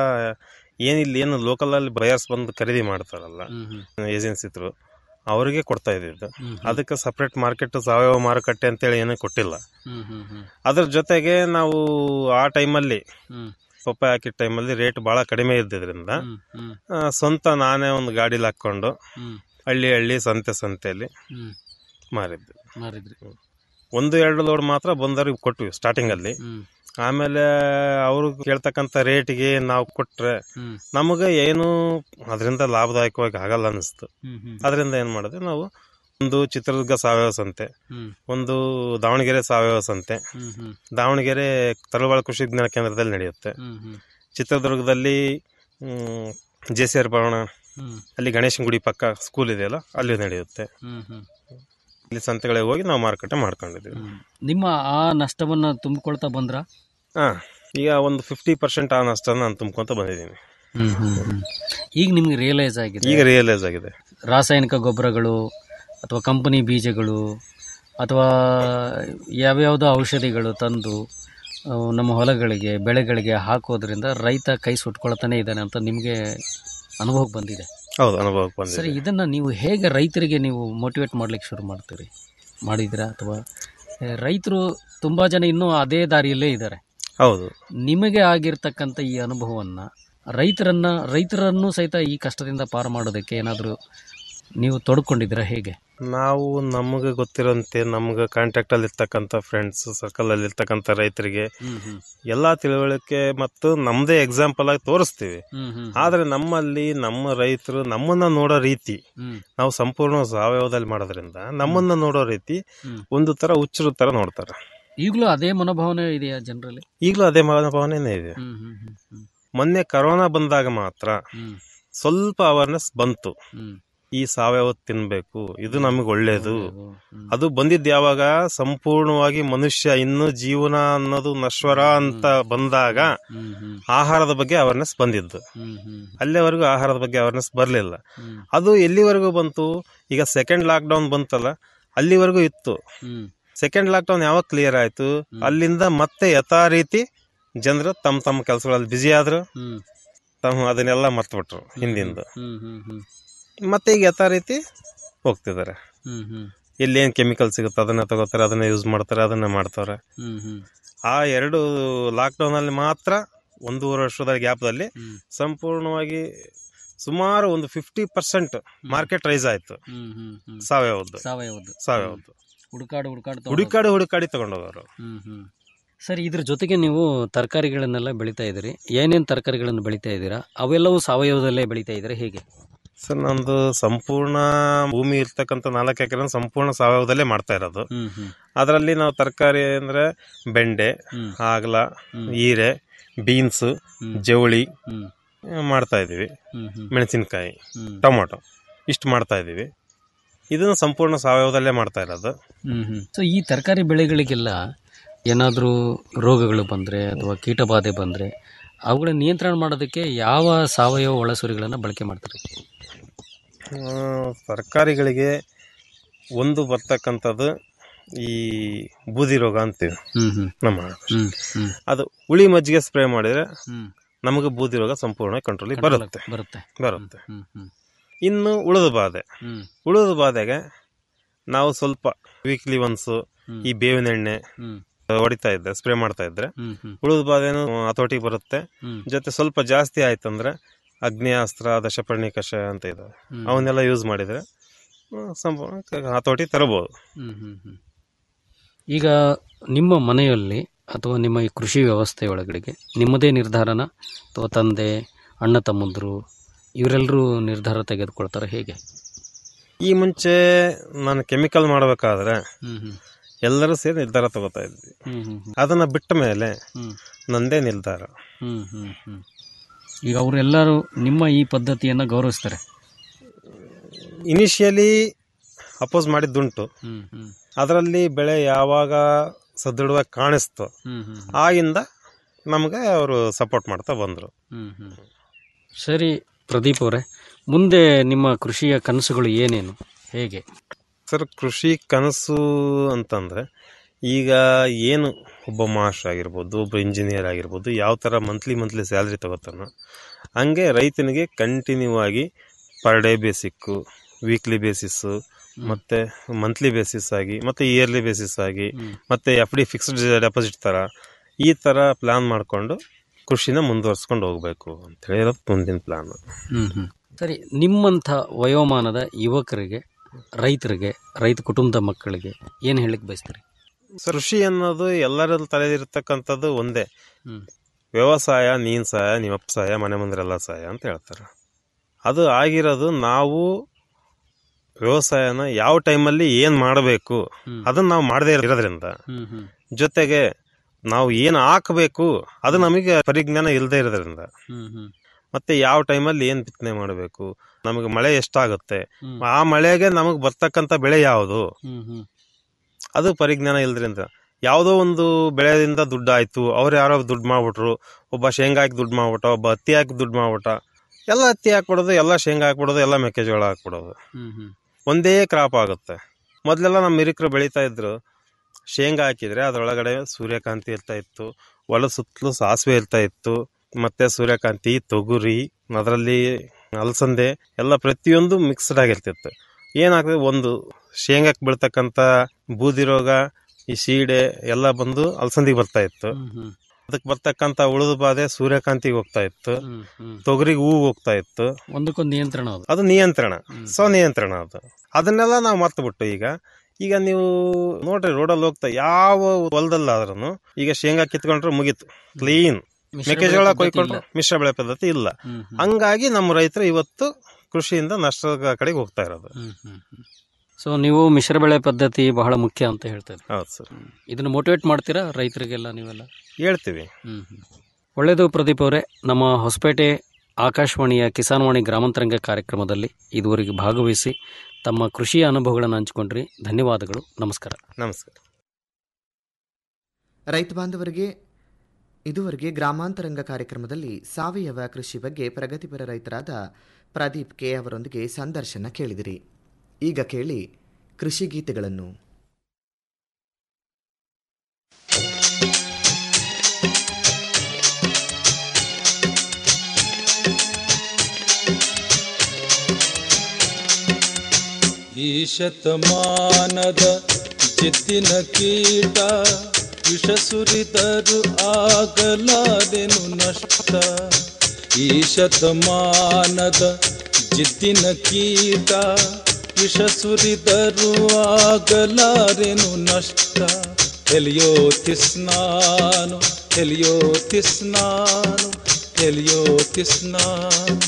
ಏನಿಲ್ಲ ಏನು ಲೋಕಲ್ ಅಲ್ಲಿ ಬಯರ್ಸ್ ಬಂದು ಖರೀದಿ ಮಾಡ್ತಾರಲ್ಲ ಹ್ಮ್ ಹ್ಮ್ ಏಜೆನ್ಸಿ ಥ್ರೂ ಅವರಿಗೆ ಕೊಡ್ತಾ ಇದ್ದಿದ್ದು ಹ್ಮ್ ಅದಕ್ಕೆ ಸಪ್ರೇಟ್ ಮಾರ್ಕೆಟ್ ಸಾವಯವ ಮಾರುಕಟ್ಟೆ ಅಂತೇಳಿ ಏನೂ ಕೊಟ್ಟಿಲ್ಲ ಹ್ಮ್ ಹ್ಮ್ ಹ್ಮ್ ಅದ್ರ ಜೊತೆಗೆ ನಾವು ಆ ಟೈಮಲ್ಲಿ ಹ್ಮ್ ಪಪ್ಪಾಯ ಹಾಕಿದ ಟೈಮಲ್ಲಿ ರೇಟ್ ಭಾಳ ಕಡಿಮೆ ಇದ್ದಿದ್ರಿಂದ ಹ್ಮ್ ಹ್ಮ್ ಆ, ಸ್ವಂತ ನಾನೇ ಒಂದು ಗಾಡೀಲಿ ಹಾಕ್ಕೊಂಡು ಹ್ಮ್ ಹಳ್ಳಿ ಹಳ್ಳಿ ಸಂತೆ ಸಂತೆಯಲ್ಲಿ ಹ್ಮ್ ಮಾರಿದ್ದು ಮಾರಿದ್ರಿ ಒಂದು ಎರಡು ಲೋಡ್ ಮಾತ್ರ ಬಂದವ್ರಿಗೆ ಕೊಟ್ವಿ ಸ್ಟಾರ್ಟಿಂಗ್ ಅಲ್ಲಿ ಹ್ಮ್ ಆಮೇಲೆ ಅವರು ಕೇಳ್ತಕ್ಕಂಥ ರೇಟಿಗೆ ನಾವು ಕೊಟ್ರೆ ಹ್ಮ್ ನಮಗೆ ಏನು ಅದರಿಂದ ಲಾಭದಾಯಕವಾಗಿ ಆಗಲ್ಲ ಅನಿಸ್ತು ಹ್ಮ್ ಹ್ಮ್ ಅದರಿಂದ ಏನು ಮಾಡಿದ್ವಿ ನಾವು ಒಂದು ಚಿತ್ರದುರ್ಗ ಸಾವಯವ ಸಂತೆ ಹ್ಮ್ ಒಂದು ದಾವಣಗೆರೆ ಸಾವಯವ ಸಂತೆ ಹ್ಮ್ ಹ್ಮ್ ದಾವಣಗೆರೆ ತರಳಬಾಳು ಕೃಷಿ ವಿಜ್ಞಾನ ಕೇಂದ್ರದಲ್ಲಿ ನಡೆಯುತ್ತೆ ಹ್ಮ್ ಹ್ಮ್ ಚಿತ್ರದುರ್ಗದಲ್ಲಿ ಜೆ ಸಿ ಆರ್ ಭವನ ಹ್ಮ್ ಅಲ್ಲಿ ಗಣೇಶನ ಗುಡಿ ಪಕ್ಕ ಸ್ಕೂಲ್ ಇದೆಯಲ್ಲ ಅಲ್ಲಿ ನಡೆಯುತ್ತೆ ಹ್ಮ್ ಹ್ಮ್ ಇಲ್ಲಿ ಸಂತೆಗಳಿಗೆ ಹೋಗಿ ನಾವು ಮಾರುಕಟ್ಟೆ ಮಾಡ್ಕೊಂಡಿದ್ದೀವಿ ಹ್ಮ್. ನಿಮ್ಮ ಆ ನಷ್ಟವನ್ನ ತುಂಬಿಕೊಳ್ತಾ ಬಂದ್ರ ಹಾ ಈಗ ಒಂದು ಫಿಫ್ಟಿ ಪರ್ಸೆಂಟ್ ಆ ನಷ್ಟ ನಾನು ತುಂಬ್ಕೊಂತ ಬಂದಿದ್ದೀನಿ ಈಗ ನಿಮ್ಗೆ ರಿಯಲೈಸ್ ಆಗಿದೆ ಈಗ ರಿಯಲೈಸ್ ಆಗಿದೆ ರಾಸಾಯನಿಕ ಗೊಬ್ಬರಗಳು ಅಥವಾ ಕಂಪನಿ ಬೀಜಗಳು ಅಥವಾ ಯಾವ್ಯಾವುದೋ ಔಷಧಿಗಳು ತಂದು ಅವು ನಮ್ಮ ಹೊಲಗಳಿಗೆ ಬೆಳೆಗಳಿಗೆ ಹಾಕೋದ್ರಿಂದ ರೈತ ಕೈ ಸುಟ್ಕೊಳ್ತಾನೆ ಇದ್ದಾನೆ ಅಂತ ನಿಮಗೆ ಅನುಭವಕ್ಕೆ ಬಂದಿದೆ ಹೌದು ಅನುಭವಕ್ಕೆ ಸರಿ ಬಂದಿದೆ ಇದನ್ನ ನೀವು ಹೇಗೆ ರೈತರಿಗೆ ನೀವು ಮೋಟಿವೇಟ್ ಮಾಡ್ಲಿಕ್ಕೆ ಶುರು ಮಾಡ್ತೀರಿ ಮಾಡಿದಿರಾ ಅಥವಾ ರೈತರು ತುಂಬಾ ಜನ ಇನ್ನೂ ಅದೇ ದಾರಿಯಲ್ಲೇ ಇದ್ದಾರೆ ಹೌದು ನಿಮಗೆ ಆಗಿರ್ತಕ್ಕಂಥ ಈ ಅನುಭವವನ್ನ ರೈತರನ್ನ ರೈತರನ್ನು ಸಹಿತ ಈ ಕಷ್ಟದಿಂದ ಪಾರು ಮಾಡೋದಕ್ಕೆ ಏನಾದರೂ ನೀವು ತೊಡ್ಕೊಂಡಿದ್ದೀರಾ ಹೇಗೆ ನಾವು ನಮಗೆ ಗೊತ್ತಿರೋಂತೆ ನಮ್ಗೆ ಕಾಂಟ್ಯಾಕ್ಟ್ ಅಲ್ಲಿ ಇರ್ತಕ್ಕಂಥ ಫ್ರೆಂಡ್ಸ್ ಸರ್ಕಲ್ ಅಲ್ಲಿ ಇರ್ತಕ್ಕಂಥ ರೈತರಿಗೆ ಹ್ಮ್ ಹ್ಮ್ ಎಲ್ಲಾ ತಿಳುವಳಿಕೆ ಮತ್ತು ನಮ್ದೇ ಎಕ್ಸಾಂಪಲ್ ಆಗಿ ತೋರಿಸ್ತೀವಿ ಹ್ಮ್ ಹ್ಮ್ ಆದ್ರೆ ನಮ್ಮಲ್ಲಿ ನಮ್ಮ ರೈತರು ನಮ್ಮನ್ನ ನೋಡೋ ರೀತಿ ಹ್ಮ್ ನಾವು ಸಂಪೂರ್ಣ ಸಾವಯವದಲ್ಲಿ ಮಾಡೋದ್ರಿಂದ ನಮ್ಮನ್ನ ನೋಡೋ ರೀತಿ ಹ್ಮ್. ಒಂದು ತರ ಹುಚ್ಚರು ತರ ನೋಡ್ತಾರೆ ಈಗಲೂ ಅದೇ ಮನೋಭಾವನೆ ಇದೆಯಾ ಜನರಲ್ಲಿ ಈಗಲೂ ಅದೇ ಮನೋಭಾವನೆನೇ ಇದೆ ಹ್ಮ್ ಹ್ಮ್ ಹ್ಮ್ ಹ್ಮ್ ಮೊನ್ನೆ ಕರೋನಾ ಬಂದಾಗ ಮಾತ್ರ ಹ್ಮ್ ಸ್ವಲ್ಪ ಅವೇರ್ನೆಸ್ ಬಂತು ಹ್ಮ್ ಈ ಸಾವಯವ ತಿನ್ಬೇಕು ಇದು ನಮಗೆ ಒಳ್ಳೇದು ಹ್ಮ್. ಅದು ಬಂದಿದ್ದು ಯಾವಾಗ ಸಂಪೂರ್ಣವಾಗಿ ಮನುಷ್ಯ ಇನ್ನು ಜೀವನ ಅನ್ನೋದು ನಶ್ವರ ಅಂತ ಬಂದಾಗ ಹ್ಮ್ ಹ್ಮ್ ಆಹಾರದ ಬಗ್ಗೆ ಅವೇರ್ನೆಸ್ ಬಂದಿದ್ದು ಹ್ಮ್ ಹ್ಮ್ ಅಲ್ಲಿವರೆಗೂ ಆಹಾರದ ಬಗ್ಗೆ ಅವೇರ್ನೆಸ್ ಬರಲಿಲ್ಲ ಹ್ಮ್ ಅದು ಎಲ್ಲಿವರೆಗೂ ಬಂತು ಈಗ ಸೆಕೆಂಡ್ ಲಾಕ್ ಡೌನ್ ಬಂತಲ್ಲ ಅಲ್ಲಿವರೆಗೂ ಇತ್ತು ಹ್ಮ್ ಸೆಕೆಂಡ್ ಲಾಕ್ ಡೌನ್ ಯಾವಾಗ ಕ್ಲಿಯರ್ ಆಯ್ತು ಅಲ್ಲಿಂದ ಮತ್ತೆ ಯಥಾ ರೀತಿ ಜನರು ತಮ್ಮ ತಮ್ಮ ಕೆಲಸಗಳಲ್ಲಿ ಬ್ಯುಸಿ ಆದ್ರು ಹ್ಮ್ ತಮ್ಮ ಅದನ್ನೆಲ್ಲ ಮರ್ತ್ಬಿಟ್ರು ಹಿಂದಿಂದ ಹ್ಮ್ ಹ್ಮ್ ಹ್ಮ್ ಮತ್ತೆ ಈಗ ಯಥಾ ರೀತಿ ಹೋಗ್ತಿದ್ದಾರೆ ಹ್ಮ್ ಹ್ಮ್ ಎಲ್ಲಿ ಏನ್ ಕೆಮಿಕಲ್ ಸಿಗುತ್ತೆ ಅದನ್ನ ತಗೋತಾರೆ ಅದನ್ನ ಯೂಸ್ ಮಾಡ್ತಾರೆ ಅದನ್ನ ಮಾಡ್ತಾರೆ ಹ್ಮ್ ಹ್ಮ್ ಆ ಎರಡು ಲಾಕ್ ಡೌನ್ ಅಲ್ಲಿ ಮಾತ್ರ ಒಂದೂವರೆ ವರ್ಷದ ಗ್ಯಾಪ್ದಲ್ಲಿ ಹ್ಮ್ ಸಂಪೂರ್ಣವಾಗಿ ಸುಮಾರು ಒಂದು ಫಿಫ್ಟಿ ಪರ್ಸೆಂಟ್ ಮಾರ್ಕೆಟ್ ರೈಸ್ ಆಯ್ತು ಹ್ಮ್ ಹ್ಮ್ ಹ್ಮ್ ಸಾವಯವದ್ದು ಸಾವಯವದ್ದು ಸಾವಯವದ್ದು ಹುಡುಕಾಡು ಹುಡುಕಾಡು ತಗೊಂಡು ಹುಡುಕಾಡಿ ಹುಡುಕಾಡಿ ತಗೊಂಡೋಗೋರು ಹ್ಮ್ ಹ್ಮ್ ಸರ್ ಇದ್ರ ಜೊತೆಗೆ ನೀವು ತರಕಾರಿಗಳನ್ನೆಲ್ಲ ಬೆಳೀತಾ ಇದ್ದೀರಿ ಏನೇನು ತರಕಾರಿಗಳನ್ನು ಬೆಳೀತಾ ಇದ್ದೀರಾ ಅವೆಲ್ಲವೂ ಸಾವಯವದಲ್ಲೇ ಬೆಳೀತಾ ಇದ್ದೀರಾ ಹೇಗೆ ಸರ್ ನಂದು ಸಂಪೂರ್ಣ ಭೂಮಿ ಇರ್ತಕ್ಕಂಥ ನಾಲ್ಕು ಎಕರೆ ಸಂಪೂರ್ಣ ಸಾವಯವದಲ್ಲೇ ಮಾಡ್ತಾ ಇರೋದು ಹ್ಮ್ ಹ್ಮ್ ಅದರಲ್ಲಿ ನಾವು ತರಕಾರಿ ಅಂದ್ರೆ ಬೆಂಡೆ ಹ್ಮ್ ಹಾಗಲ ಹ್ಮ್. ಹೀರೆ ಬೀನ್ಸ್ ಹ್ಮ್. ಜವಳಿ ಹ್ಮ್ ಆ, ಮಾಡ್ತಾ ಇದೀವಿ ಹ್ಮ್ ಹ್ಮ್ ಮೆಣಸಿನಕಾಯಿ ಹ್ಮ್ ಟೊಮೊಟೊ ಇಷ್ಟು ಮಾಡ್ತಾ ಇದೀವಿ ಇದನ್ನು ಸಂಪೂರ್ಣ ಸಾವಯವದಲ್ಲೇ ಮಾಡ್ತಾ ಇರೋದು ಹ್ಮ್ ಹ್ಮ್ ಸೊ ಈ ತರಕಾರಿ ಬೆಳೆಗಳಿಗೆಲ್ಲ ಏನಾದರೂ ರೋಗಗಳು ಬಂದರೆ ಅಥವಾ ಕೀಟಬಾಧೆ ಬಂದರೆ ಅವುಗಳ ನಿಯಂತ್ರಣ ಮಾಡೋದಕ್ಕೆ ಯಾವ ಸಾವಯವ ಒಳಸುರಿಗಳನ್ನು ಬಳಕೆ ಮಾಡ್ತಾರೆ ಆ, ತರಕಾರಿಗಳಿಗೆ ಒಂದು ಬರ್ತಕ್ಕಂಥದ್ದು ಈ ಬೂದಿ ರೋಗ ಅಂತೀವಿ ಹ್ಮ್ ಹ್ಮ್ ನಮ್ಮ ಹ್ಮ್ ಹ್ಮ್ ಅದು ಹುಳಿ ಮಜ್ಜಿಗೆ ಸ್ಪ್ರೇ ಮಾಡಿದ್ರೆ ಹ್ಮ್ ನಮಗೆ ಬೂದಿ ರೋಗ ಸಂಪೂರ್ಣ ಕಂಟ್ರೋಲಿಗೆ ಬರುತ್ತೆ ಬರುತ್ತೆ ಬರುತ್ತೆ ಹ್ಮ್ ಹ್ಮ್ ಇನ್ನು ಉಳಿದ ಬಾಧೆ ಹ್ಮ್ ಉಳಿದ ಬಾಧೆಗೆ ನಾವು ಸ್ವಲ್ಪ ವೀಕ್ಲಿ ಒನ್ಸ್ ಹ್ಮ್. ಈ ಬೇವಿನ ಎಣ್ಣೆ ಹ್ಮ್ ಹೊಡಿತಾ ಇದ್ದೆ ಸ್ಪ್ರೇ ಮಾಡ್ತಾ ಇದ್ರೆ ಹ್ಮ್ ಹ್ಮ್ ಉಳಿದ ಬಾಧೆನೂ ಹತೋಟಿಗೆ ಬರುತ್ತೆ ಹ್ಮ್ ಜೊತೆ ಸ್ವಲ್ಪ ಜಾಸ್ತಿ ಆಯ್ತಂದ್ರೆ ಅಗ್ನೇಯಾಸ್ತ್ರ ದಶಪರ್ಣಿ ಕಷಾಯ ಅಂತ ಇದಾವೆ ಹ್ಮ್. ಅವನ್ನೆಲ್ಲ ಯೂಸ್ ಮಾಡಿದ್ರೆ ಹ್ಮ್, ಸಂಪೂರ್ಣ ಕ- ಹತೋಟಿ ತರಬಹುದು ಹ್ಮ್ ಹ್ಮ್ ಹ್ಮ್ ಈಗ ನಿಮ್ಮ ಮನೆಯಲ್ಲಿ ಅಥವಾ ನಿಮ್ಮ ಈ ಕೃಷಿ ವ್ಯವಸ್ಥೆ ಒಳಗಡೆಗೆ ನಿಮ್ಮದೇ ನಿರ್ಧಾರನ ಅಥವಾ ತಂದೆ ಅಣ್ಣ ತಮ್ಮಂದರು ಇವರೆಲ್ಲರೂ ನಿರ್ಧಾರ ತೆಗೆದುಕೊಳ್ತಾರೆ ಹೇಗೆ ಈ ಮುಂಚೆ ನಾನು ಕೆಮಿಕಲ್ ಮಾಡಬೇಕಾದ್ರೆ ಹ್ಮ್ ಹ್ಮ್ ಎಲ್ಲರೂ ಸೇರಿ ನಿರ್ಧಾರ ತಗೋತಾ ಇದ್ವಿ ಹ್ಮ್ ಹ್ಮ್ ಹ್ಮ್ ಅದನ್ನ ಬಿಟ್ಟ ಮೇಲೆ ಹ್ಮ್ ನಂದೇ ನಿರ್ಧಾರ ಹ್ಮ್ ಹ್ಮ್ ಹ್ಮ್ ಈಗ ಅವರೆಲ್ಲರೂ ನಿಮ್ಮ ಈ ಪದ್ಧತಿಯನ್ನು ಗೌರವಿಸ್ತಾರೆ ಇನಿಷಿಯಲಿ ಅಪೋಸ್ ಮಾಡಿದ್ದುಂಟು ಹ್ಮ್ ಹ್ಮ್ ಅದರಲ್ಲಿ ಬೆಳೆ ಯಾವಾಗ ಸದೃಢವಾಗಿ ಕಾಣಿಸ್ತು ಹ್ಮ್ ಹ್ಮ್ ಆಗಿಂದ ನಮಗೆ ಅವರು ಸಪೋರ್ಟ್ ಮಾಡ್ತಾ ಬಂದರು ಹ್ಮ್ ಹ್ಮ್ ಸರಿ ಪ್ರದೀಪ್ ಅವರೇ ಮುಂದೆ ನಿಮ್ಮ ಕೃಷಿಯ ಕನಸುಗಳು ಏನೇನು ಹೇಗೆ ಸರ್ ಕೃಷಿ ಕನಸು ಅಂತಂದರೆ ಈಗ ಏನು ಒಬ್ಬ ಮಾಸ್ಟರ್ ಆಗಿರ್ಬೋದು ಒಬ್ಬ ಇಂಜಿನಿಯರ್ ಆಗಿರ್ಬೋದು ಯಾವ ಥರ ಮಂತ್ಲಿ ಮಂತ್ಲಿ ಸ್ಯಾಲ್ರಿ ತಗೋತಾನೋ ಹಂಗೆ ರೈತನಿಗೆ ಕಂಟಿನ್ಯೂ ಆಗಿ per day basic weekly basis ಮತ್ತು ಮಂತ್ಲಿ ಬೇಸಿಸ್ ಆಗಿ ಮತ್ತು ಇಯರ್ಲಿ ಬೇಸಿಸ್ ಆಗಿ ಹ್ಮ್. ಮತ್ತು ಎಫ್ ಡಿ ಫಿಕ್ಸ್ಡ್ ಡೆಪಾಸಿಟ್ ಥರ ಈ ಥರ ಪ್ಲ್ಯಾನ್ ಮಾಡಿಕೊಂಡು ಕೃಷಿನ ಮುಂದುವರ್ಸ್ಕೊಂಡು ಹೋಗಬೇಕು ಅಂತೇಳಿ ಇರೋದು ಮುಂದಿನ ಪ್ಲ್ಯಾನ್ ಹ್ಮ್ ಹ್ಮ್ ಸರಿ ನಿಮ್ಮಂಥ ವಯೋಮಾನದ ಯುವಕರಿಗೆ ರೈತರಿಗೆ ರೈತ ಕುಟುಂಬದ ಮಕ್ಕಳಿಗೆ ಏನು ಹೇಳಲಿಕ್ಕೆ ಬಯಸ್ತೀರಿ ಕೃಷಿ ಅನ್ನೋದು ಎಲ್ಲರ ತಲೆದಿರ್ತಕ್ಕಂಥದ್ದು ಒಂದೇ ಹ್ಮ್. ವ್ಯವಸಾಯ ನೀನ್ ಸಹಾಯ ನಿಮ್ಮಪ್ಪ ಸಹಾಯ ಮನೆ ಮುಂದರೆಲ್ಲ ಸಹಾಯ ಅಂತ ಹೇಳ್ತಾರೆ ಅದು ಆಗಿರೋದು ನಾವು ವ್ಯವಸಾಯನ ಯಾವ ಟೈಮಲ್ಲಿ ಏನ್ ಮಾಡಬೇಕು ಹ್ಮ್. ಅದನ್ನ ನಾವು ಮಾಡದೇ ಇರೋದ್ರಿಂದ ಹ್ಮ್ ಹ್ಮ್ ಜೊತೆಗೆ ನಾವು ಏನು ಹಾಕಬೇಕು ಅದು ನಮಗೆ ಪರಿಜ್ಞಾನ ಇಲ್ಲದೆ ಇರೋದ್ರಿಂದ ಹ್ಮ್ ಹ್ಮ್ ಮತ್ತೆ ಯಾವ ಟೈಮಲ್ಲಿ ಏನು ಬಿತ್ತನೆ ಮಾಡಬೇಕು ನಮಗೆ ಮಳೆ ಎಷ್ಟಾಗುತ್ತೆ ಹ್ಮ್. ಆ ಮಳೆಗೆ ನಮಗೆ ಬರ್ತಕ್ಕಂಥ ಬೆಳೆ ಯಾವುದು ಹ್ಮ್ ಹ್ಮ್ ಅದು ಪರಿಜ್ಞಾನ ಇಲ್ದ್ರಿಂದ ಯಾವುದೋ ಒಂದು ಬೆಳೆಯಿಂದ ದುಡ್ಡು ಆಯ್ತು ಅವ್ರು ಯಾರೋ ದುಡ್ಡು ಮಾಡ್ಬಿಟ್ರು ಒಬ್ಬ ಶೇಂಗಾ ಹಾಕಿ ದುಡ್ಡು ಮಾಡ್ಬಿಟ್ಟ ಒಬ್ಬ ಹತ್ತಿ ಹಾಕಿ ದುಡ್ಡು ಮಾಡ್ಬಿಟ್ಟ ಎಲ್ಲ ಹತ್ತಿ ಹಾಕ್ಬಿಡೋದು ಎಲ್ಲ ಶೇಂಗಾ ಹಾಕ್ಬಿಡೋದು ಎಲ್ಲ ಮೆಕ್ಕೆಜೋಳ ಹಾಕ್ಬಿಡೋದು ಹ್ಮ್ ಹ್ಮ್ ಒಂದೇ ಕ್ರಾಪ್ ಆಗುತ್ತೆ ಮೊದಲೆಲ್ಲ ನಮ್ಮ ಮಿರಿಕರು ಬೆಳೀತಾ ಇದ್ರು ಶೇಂಗಾ ಹಾಕಿದ್ರೆ ಅದರೊಳಗಡೆ ಸೂರ್ಯಕಾಂತಿ ಇರ್ತಾ ಇತ್ತು ಹೊಲ ಸುತ್ತಲೂ ಸಾಸಿವೆ ಇರ್ತಾ ಇತ್ತು ಮತ್ತೆ ಸೂರ್ಯಕಾಂತಿ ತೊಗುರಿ ಅದರಲ್ಲಿ ಅಲಸಂದೆ ಎಲ್ಲ ಪ್ರತಿಯೊಂದು ಮಿಕ್ಸ್ಡ್ ಆಗಿರ್ತಿತ್ತು ಏನಾಗ್ತದೆ ಒಂದು ಶೇಂಗಾಕ್ಕೆ ಬೀಳ್ತಕ್ಕಂಥ ಬೂದಿ ರೋಗ ಈ ಸೀಡೆ ಎಲ್ಲ ಬಂದು ಅಲಸಂದಿಗೆ ಬರ್ತಾ ಇತ್ತು ಹ್ಮ್ ಹ್ಮ್ ಅದಕ್ಕೆ ಬರ್ತಕ್ಕಂಥ ಉಳಿದ ಬಾಧೆ ಸೂರ್ಯಕಾಂತಿಗೆ ಹೋಗ್ತಾ ಇತ್ತು ಹ್ಮ್ ಹ್ಮ್ ತೊಗರಿಗೆ ಹೂವು ಹೋಗ್ತಾ ಇತ್ತು ಒಂದಕ್ಕೊಂದು ನಿಯಂತ್ರಣ ಅದು ಅದು ನಿಯಂತ್ರಣ ಹ್ಮ್. ಸ್ವನಿಯಂತ್ರಣ ಅದು ಅದನ್ನೆಲ್ಲ ನಾವು ಮರ್ತು ಬಿಟ್ಟು ಈಗ ಈಗ ನೀವು ನೋಡ್ರಿ ರೋಡಲ್ಲಿ ಹೋಗ್ತಾ ಯಾವ ಹೊಲದಲ್ಲಾದ್ರೂ ಈಗ ಶೇಂಗಾ ಕಿತ್ಕೊಂಡ್ರೆ ಮುಗೀತು ಕ್ಲೀನ್ ಮಿಶ್ರ ಮೆಕ್ಕೆಜೋಳ ಬೆಳೆ ಪದ್ಧತಿ ಕೊಯ್ಕೊಂಡ್ರೆ ಇಲ್ಲ. ಮಿಶ್ರ ಬೆಳೆ ಪದ್ಧತಿ ಇಲ್ಲ ಹ್ಮ್ ಹ್ಮ್ ಹಂಗಾಗಿ ನಮ್ಮ ರೈತರು ಇವತ್ತು ಕೃಷಿಯಿಂದ ನಷ್ಟದ ಕಡೆಗೆ ಹೋಗ್ತಾ ಇರೋದು ಹ್ಮ್ ಹ್ಮ್ ಹ್ಮ್ ಸೊ ನೀವು ಮಿಶ್ರ ಬೆಳೆ ಪದ್ಧತಿ ಬಹಳ ಮುಖ್ಯ ಅಂತ ಹೇಳ್ತಾ ಇದ್ದೀರಿ ಹೌದು ಸರ್ ಇದನ್ನ ಮೋಟಿವೇಟ್ ಮಾಡ್ತೀರಾ ರೈತರಿಗೆಲ್ಲ ನೀವೆಲ್ಲ ಹೇಳ್ತೀವಿ ಹ್ಮ್ ಹ್ಮ್. ಒಳ್ಳೆಯದು ಪ್ರದೀಪ್ ಅವರೇ ನಮ್ಮ ಹೊಸಪೇಟೆ ಆಕಾಶವಾಣಿಯ ಕಿಸಾನ್ವಾಣಿ ಗ್ರಾಮಾಂತರಂಗ ಕಾರ್ಯಕ್ರಮದಲ್ಲಿ ಇದುವರೆಗೆ ಭಾಗವಹಿಸಿ ತಮ್ಮ ಕೃಷಿಯ ಅನುಭವಗಳನ್ನು ಹಂಚಿಕೊಂಡ್ರಿ ಧನ್ಯವಾದಗಳು ನಮಸ್ಕಾರ ನಮಸ್ಕಾರ ರೈತ ಬಾಂಧವರಿಗೆ ಇದುವರೆಗೆ ಗ್ರಾಮಾಂತರಂಗ ಕಾರ್ಯಕ್ರಮದಲ್ಲಿ ಸಾವಯವ ಕೃಷಿ ಬಗ್ಗೆ ಪ್ರಗತಿಪರ ರೈತರಾದ ಪ್ರದೀಪ್ ಕೆ ಅವರೊಂದಿಗೆ ಸಂದರ್ಶನ ಕೇಳಿದಿರಿ ಈಗ ಕೇಳಿ ಕೃಷಿ ಗೀತೆಗಳನ್ನು ಈ ಶತಮಾನದ ಜಿದ್ದಿನ ಕೀಟ ವಿಷ ಸುರಿದರು ಆಗಲಾರೆನು ನಷ್ಟ ಈ ಶತಮಾನದ ಜಿದ್ದಿನ ಕೀಟ ವಿಷ ಸುರಿದರು ಆಗಲಾರೆನು ನಷ್ಟ ಎಲಿಯೋ ತಿಸ್ನಾನು ಎಲಿಯೋ ತಿಸ್ನಾನು ಎಲಿಯೋ ತಿಸ್ನಾನು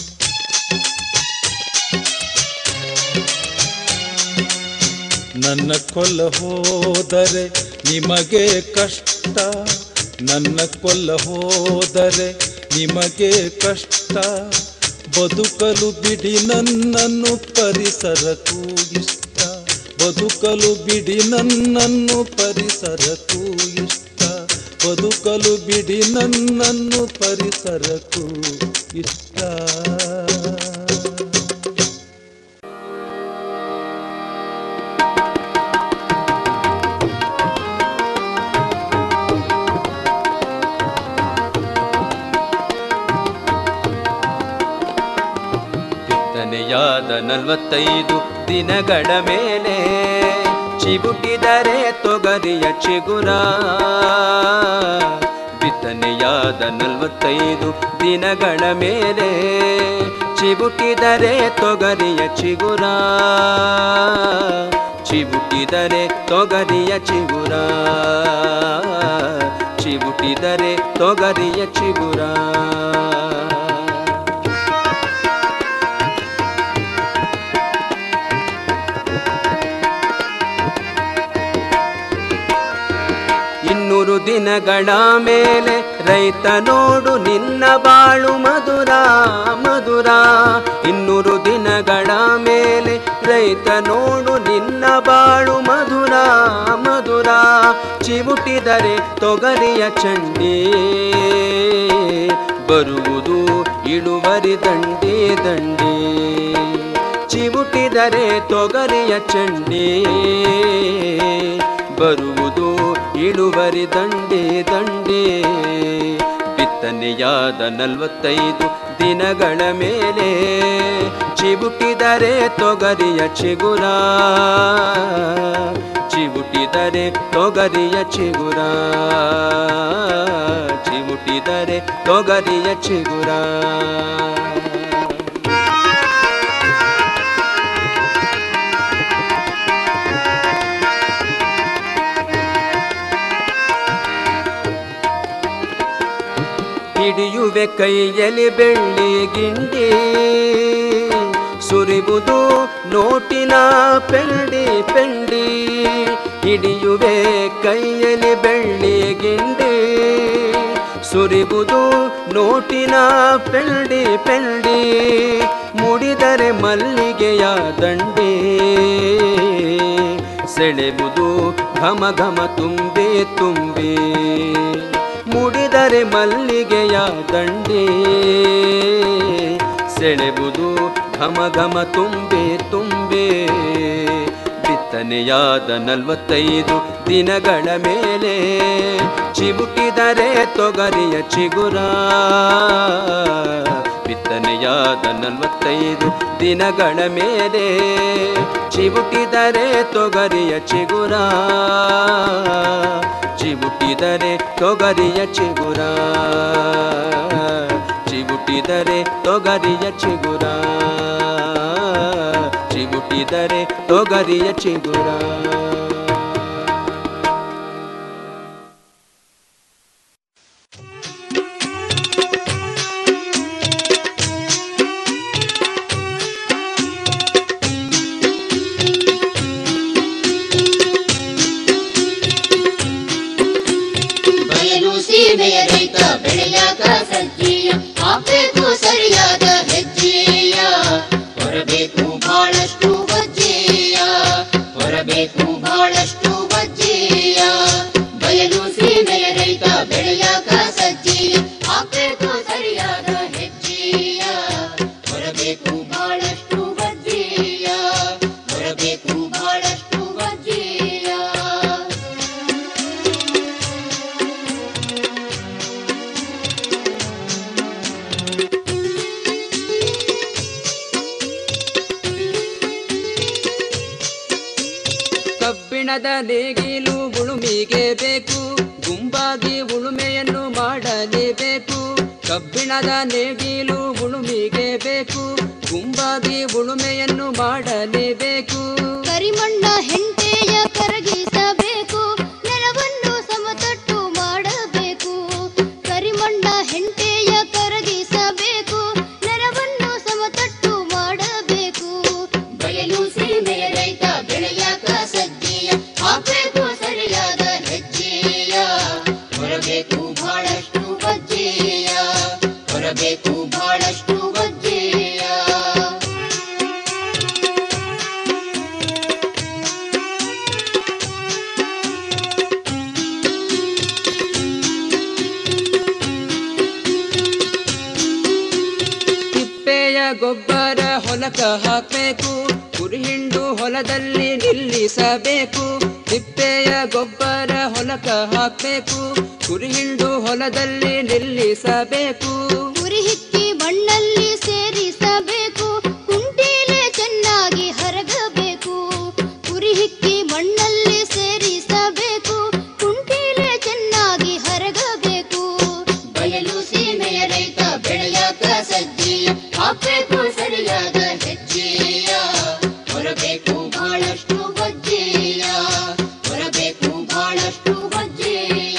ನನ್ನ ಕೊಲ್ಲ ಹೋದರೆ ನಿಮಗೆ ಕಷ್ಟ ನನ್ನ ಕೊಲ್ಲ ಹೋದರೆ ನಿಮಗೆ ಕಷ್ಟ ಬದುಕಲು ಬಿಡಿ ನನ್ನನ್ನು ಪರಿಸರಕ್ಕೂ ಇಷ್ಟ ಬದುಕಲು ಬಿಡಿ ನನ್ನನ್ನು ಪರಿಸರಕ್ಕೂ ಇಷ್ಟ ಬದುಕಲು ಬಿಡಿ ನನ್ನನ್ನು ಪರಿಸರಕ್ಕೂ ಇಷ್ಟ ಬಿತ್ತನೆಯಾದ ನಲವತ್ತೈದು ದಿನಗಳ ಮೇಲೆ ಚಿಬುಟಿದರೆ ತೊಗರಿಯ ಚಿಗುರ ಬಿತ್ತನೆಯಾದ ನಲವತ್ತೈದು ದಿನಗಳ ಮೇಲೆ ಚಿಬುಟಿದರೆ ತೊಗರಿಯ ಚಿಗುರ ಚಿಬುಟಿದರೆ ತೊಗರಿಯ ಚಿಗುರ ಚಿಬುಟಿದರೆ ತೊಗರಿಯ ಚಿಗುರ ಇನ್ನೂರು ದಿನಗಳ ಮೇಲೆ ರೈತ ನೋಡು ನಿನ್ನ ಬಾಳು ಮಧುರ ಮಧುರ ಇನ್ನೂರು ದಿನಗಳ ಮೇಲೆ ರೈತ ನೋಡು ನಿನ್ನ ಬಾಳು ಮಧುರ ಮಧುರ ಚಿವುಟಿದರೆ ತೊಗರಿಯ ಚಂಡಿ ಬರುವುದು ಇಳುವರಿ ದಂಡಿ ದಂಡಿ ಚಿವುಟಿದರೆ ತೊಗರಿಯ ಚಂಡಿ ಬರುವುದು ಇಳುವರಿ ದಂಡೆ ದಂಡೆ ಬಿತ್ತನೆಯಾದ ನಲವತ್ತೈದು ದಿನಗಳ ಮೇಲೆ ಚಿಬುಟಿದರೆ ತೊಗರಿಯ ಚಿಗುರ ಚಿಬುಟಿದರೆ ತೊಗರಿಯ ಚಿಗುರ ಚಿಬುಟಿದರೆ ತೊಗರಿಯ ಚಿಗುರ ಹಿಡಿಯುವೆ ಕೈಯಲ್ಲಿ ಬೆಳ್ಳಿ ಗಿಂಡಿ ಸುರಿಬುದು ನೋಟಿನ ಪೆಂಡಿ ಪೆಂಡಿ ಹಿಡಿಯುವೆ ಕೈಯಲ್ಲಿ ಬೆಳ್ಳಿ ಗಿಂಡಿ ಸುರಿಬುದು ನೋಟಿನ ಪೆಂಡಿ ಪೆಂಡಿ ಮುಡಿದರೆ ಮಲ್ಲಿಗೆಯ ದಂಡಿ ಸೆಳೆಬುದು ಘಮ ಘಮ ತುಂಬಿ ತುಂಬಿ ಮುಡಿದರೆ ಮಲ್ಲಿಗೆಯ ದಂಡಿ ಸೆಳೆಬುದು ಘಮ ಘಮ ತುಂಬಿ ತುಂಬಿ ಬಿತ್ತನೆಯಾದ ನಲವತ್ತೈದು ದಿನಗಳ ಮೇಲೆ ಚಿಬುಕಿದರೆ ತೊಗರಿಯ ಚಿಗುರ ಬಿತ್ತನೆಯಾದ ನಲವತ್ತೈದು ದಿನಗಳ ಮೇಲೆ ಚಿಬುಕಿದರೆ ತೊಗರಿಯ ಚಿಗುರ ಚಿಬುಕಿದರೆ ತೊಗರಿಯ ಚಿಗುರ ಚಿಬುಟಿದರೆ ತೊಗರಿಯ ಚಿಗುರ ಚಿಬುಟಿದರೆ ತೊಗರಿಯ ಚಿಗುರ ಬಯಲು ಸೀಮೆಯ ರೈತ ಬೆಳೆಯಾಗ ಸಜ್ಜೀಯ ಹಾಕ್ಬೇಕು ಸರಿಯಾದ ಹೆಜ್ಜೆಯ ಹೊರಬೇಕು ಬಹಳಷ್ಟು ಬಜ್ಜೆಯ ಹೊರಬೇಕು ಬಹಳಷ್ಟು ಬಜ್ಜೆಯ ಬಯಲು ಸೀಮೆಯ ರೈತ ಬೆಳೆಯಾಗ ಸಜ್ಜೀಯ ಹಾಕ್ಬೇಕು ಸರಿಯಾದ ಹೆಜ್ಜೆಯ ಹೊರಬೇಕು ಬಹಳಷ್ಟು ಬಜ್ಜೆಯ ಹೊರಬೇಕು ಬಹಳಷ್ಟು ಬಜ್ಜೆಯ ಕಬ್ಬಿಣದ ನೇಗಿಲು ಉಳುಮಿಗೆ ಬೇಕು ಗುಂಪಾಗಿ ಉಳುಮೆಯನ್ನು ಮಾಡಲೇಬೇಕು ಕಬ್ಬಿಣದ ನೇಗಿಲು ಉಳುಮಿಗೆ ಬೇಕು ಗುಂಪಾಗಿ ಉಳುಮೆಯನ್ನು ಮಾಡಲೇಬೇಕು ಕರಿಮಣ್ಣ ಹೆಂಟೆಯ ಕರಗಿಸಬೇಕು ನೆಲವನ್ನು ಸಮತಟ್ಟು ಮಾಡಬೇಕು ಕರಿಮಣ್ಣ ಹೆಂಟೆಯ ಕರಗಿಸಬೇಕು ನೆಲವನ್ನು ಸಮತಟ್ಟು ಮಾಡಬೇಕು ಬಯಲು ಸೀಮೆಯ ರೈತ ಬೆಳೆಯಾಕ ಸಜ್ಜೆಯ ಹಾಕಬೇಕು ಸರಿಯಾದ ಹೆಜ್ಜೆಯ ಹೊರಬೇಕು ಬಹಳಷ್ಟು ಬಜ್ಜೆಯ ಹೊರಬೇಕು ಬಹಳಷ್ಟು ಬಜ್ಜೆಯ ತಿಪ್ಪೆಯ ಗೊಬ್ಬರ ಹೊಲಕ ಹಾಕಬೇಕು ಕುರಿಹಿಂಡು ಹೊಲದಲ್ಲಿ ನಿಲ್ಲಿಸಬೇಕು ತಿಪ್ಪೆಯ ಗೊಬ್ಬರ ಹೊಲಕ ಹಾಕಬೇಕು ಕುರಿಹಿಂಡು ಹೊಲದಲ್ಲಿ ನಿಲ್ಲಿಸಬೇಕು ಉರಿ ಹಿಕ್ಕಿ ಮಣ್ಣಲ್ಲಿ ಸೇರಿಸಬೇಕು ಕುಂಟೀಲೆ ಚೆನ್ನಾಗಿ ಹರಗಬೇಕು ಉರಿ ಹಿಕ್ಕಿ ಮಣ್ಣಲ್ಲಿ ಸೇರಿಸಬೇಕು ಕುಂಟೀಲೆ ಚೆನ್ನಾಗಿ ಹರಗಬೇಕು ಬಯಲು ಸೀಮೆಯ ರೈತ ಬೆಳೆಯಾಕ ಸಜ್ಜೆಯ ಹಾಕಬೇಕು ಸರಿಯಾದ ಹೆಜ್ಜೆಯ ಹೊರಬೇಕು ಬಹಳಷ್ಟು ಬಜ್ಜೆಯ ಹೊರಬೇಕು ಬಹಳಷ್ಟು ಬಜ್ಜೆಯ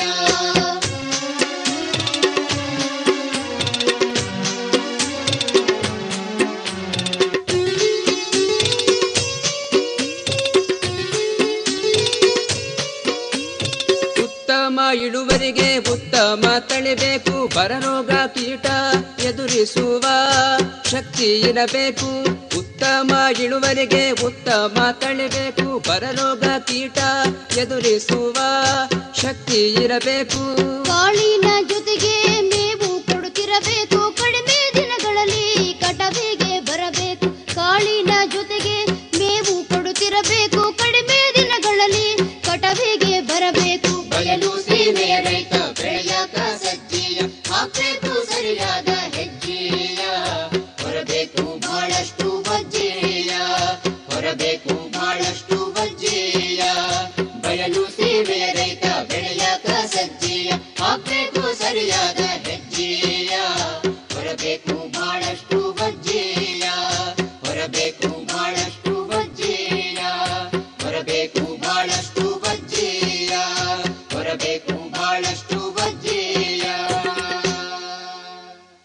ಉತ್ತಮ ಇಳುವರಿಗೆ ಉತ್ತಮ ತಳಿಬೇಕು ಬರರೋಗ ಕೀಟ ಎದುರಿಸುವ ಶಕ್ತಿ ಇರಬೇಕು ಉತ್ತಮ ಇಳುವರಿಗೆ ಉತ್ತಮ ತಳಿಬೇಕು ಬರರೋಗ ಕೀಟ ಎದುರಿಸುವ ಶಕ್ತಿ ಇರಬೇಕು ಕಾಳಿನ ಜೊತೆಗೆ ಮೇವು ಕೊಡುತ್ತಿರಬೇಕು ಕಡಿಮೆ ದಿನಗಳಲ್ಲಿ ಕಟವಿಗೆ ಬರಬೇಕು ಕಾಳಿನ ಜೊತೆಗೆ ಮೇವು ಕೊಡುತ್ತಿರಬೇಕು ಕಡಿಮೆ ದಿನಗಳಲ್ಲಿ ಕಟವಿಗೆ ಬರಬೇಕು ಬಯಲು ಸೀಮೆಯ ರೈತ ಬೆಳೆಯಾಕ ಸಜ್ಜೆಯ ಹಾಕಬೇಕು ಸರಿಯಾದ ಹೆಜ್ಜೆಯ ಹೊರಬೇಕು ಬಹಳಷ್ಟು ಬಜ್ಜೆಯ ಹೊರಬೇಕು ಬಹಳಷ್ಟು ಬಜ್ಜೆಯ ಬಯಲು ಸೀಮೆಯ ರೈತ ಬೆಳೆಯಾಕ ಸಜ್ಜೆಯ ಹಾಕಬೇಕು ಸರಿಯಾದ ಹೆಜ್ಜೆಯ ಹೊರಬೇಕು ಬಹಳಷ್ಟು ಬಜ್ಜೆಯ ಹೊರಬೇಕು ಬಹಳಷ್ಟು ಬಜ್ಜೆಯ ಹೊರಬೇಕು ಬಹಳಷ್ಟು ಬಜ್ಜೆಯ ಹೊರಬೇಕು ಬಹಳಷ್ಟು ಬಜ್ಜೆಯ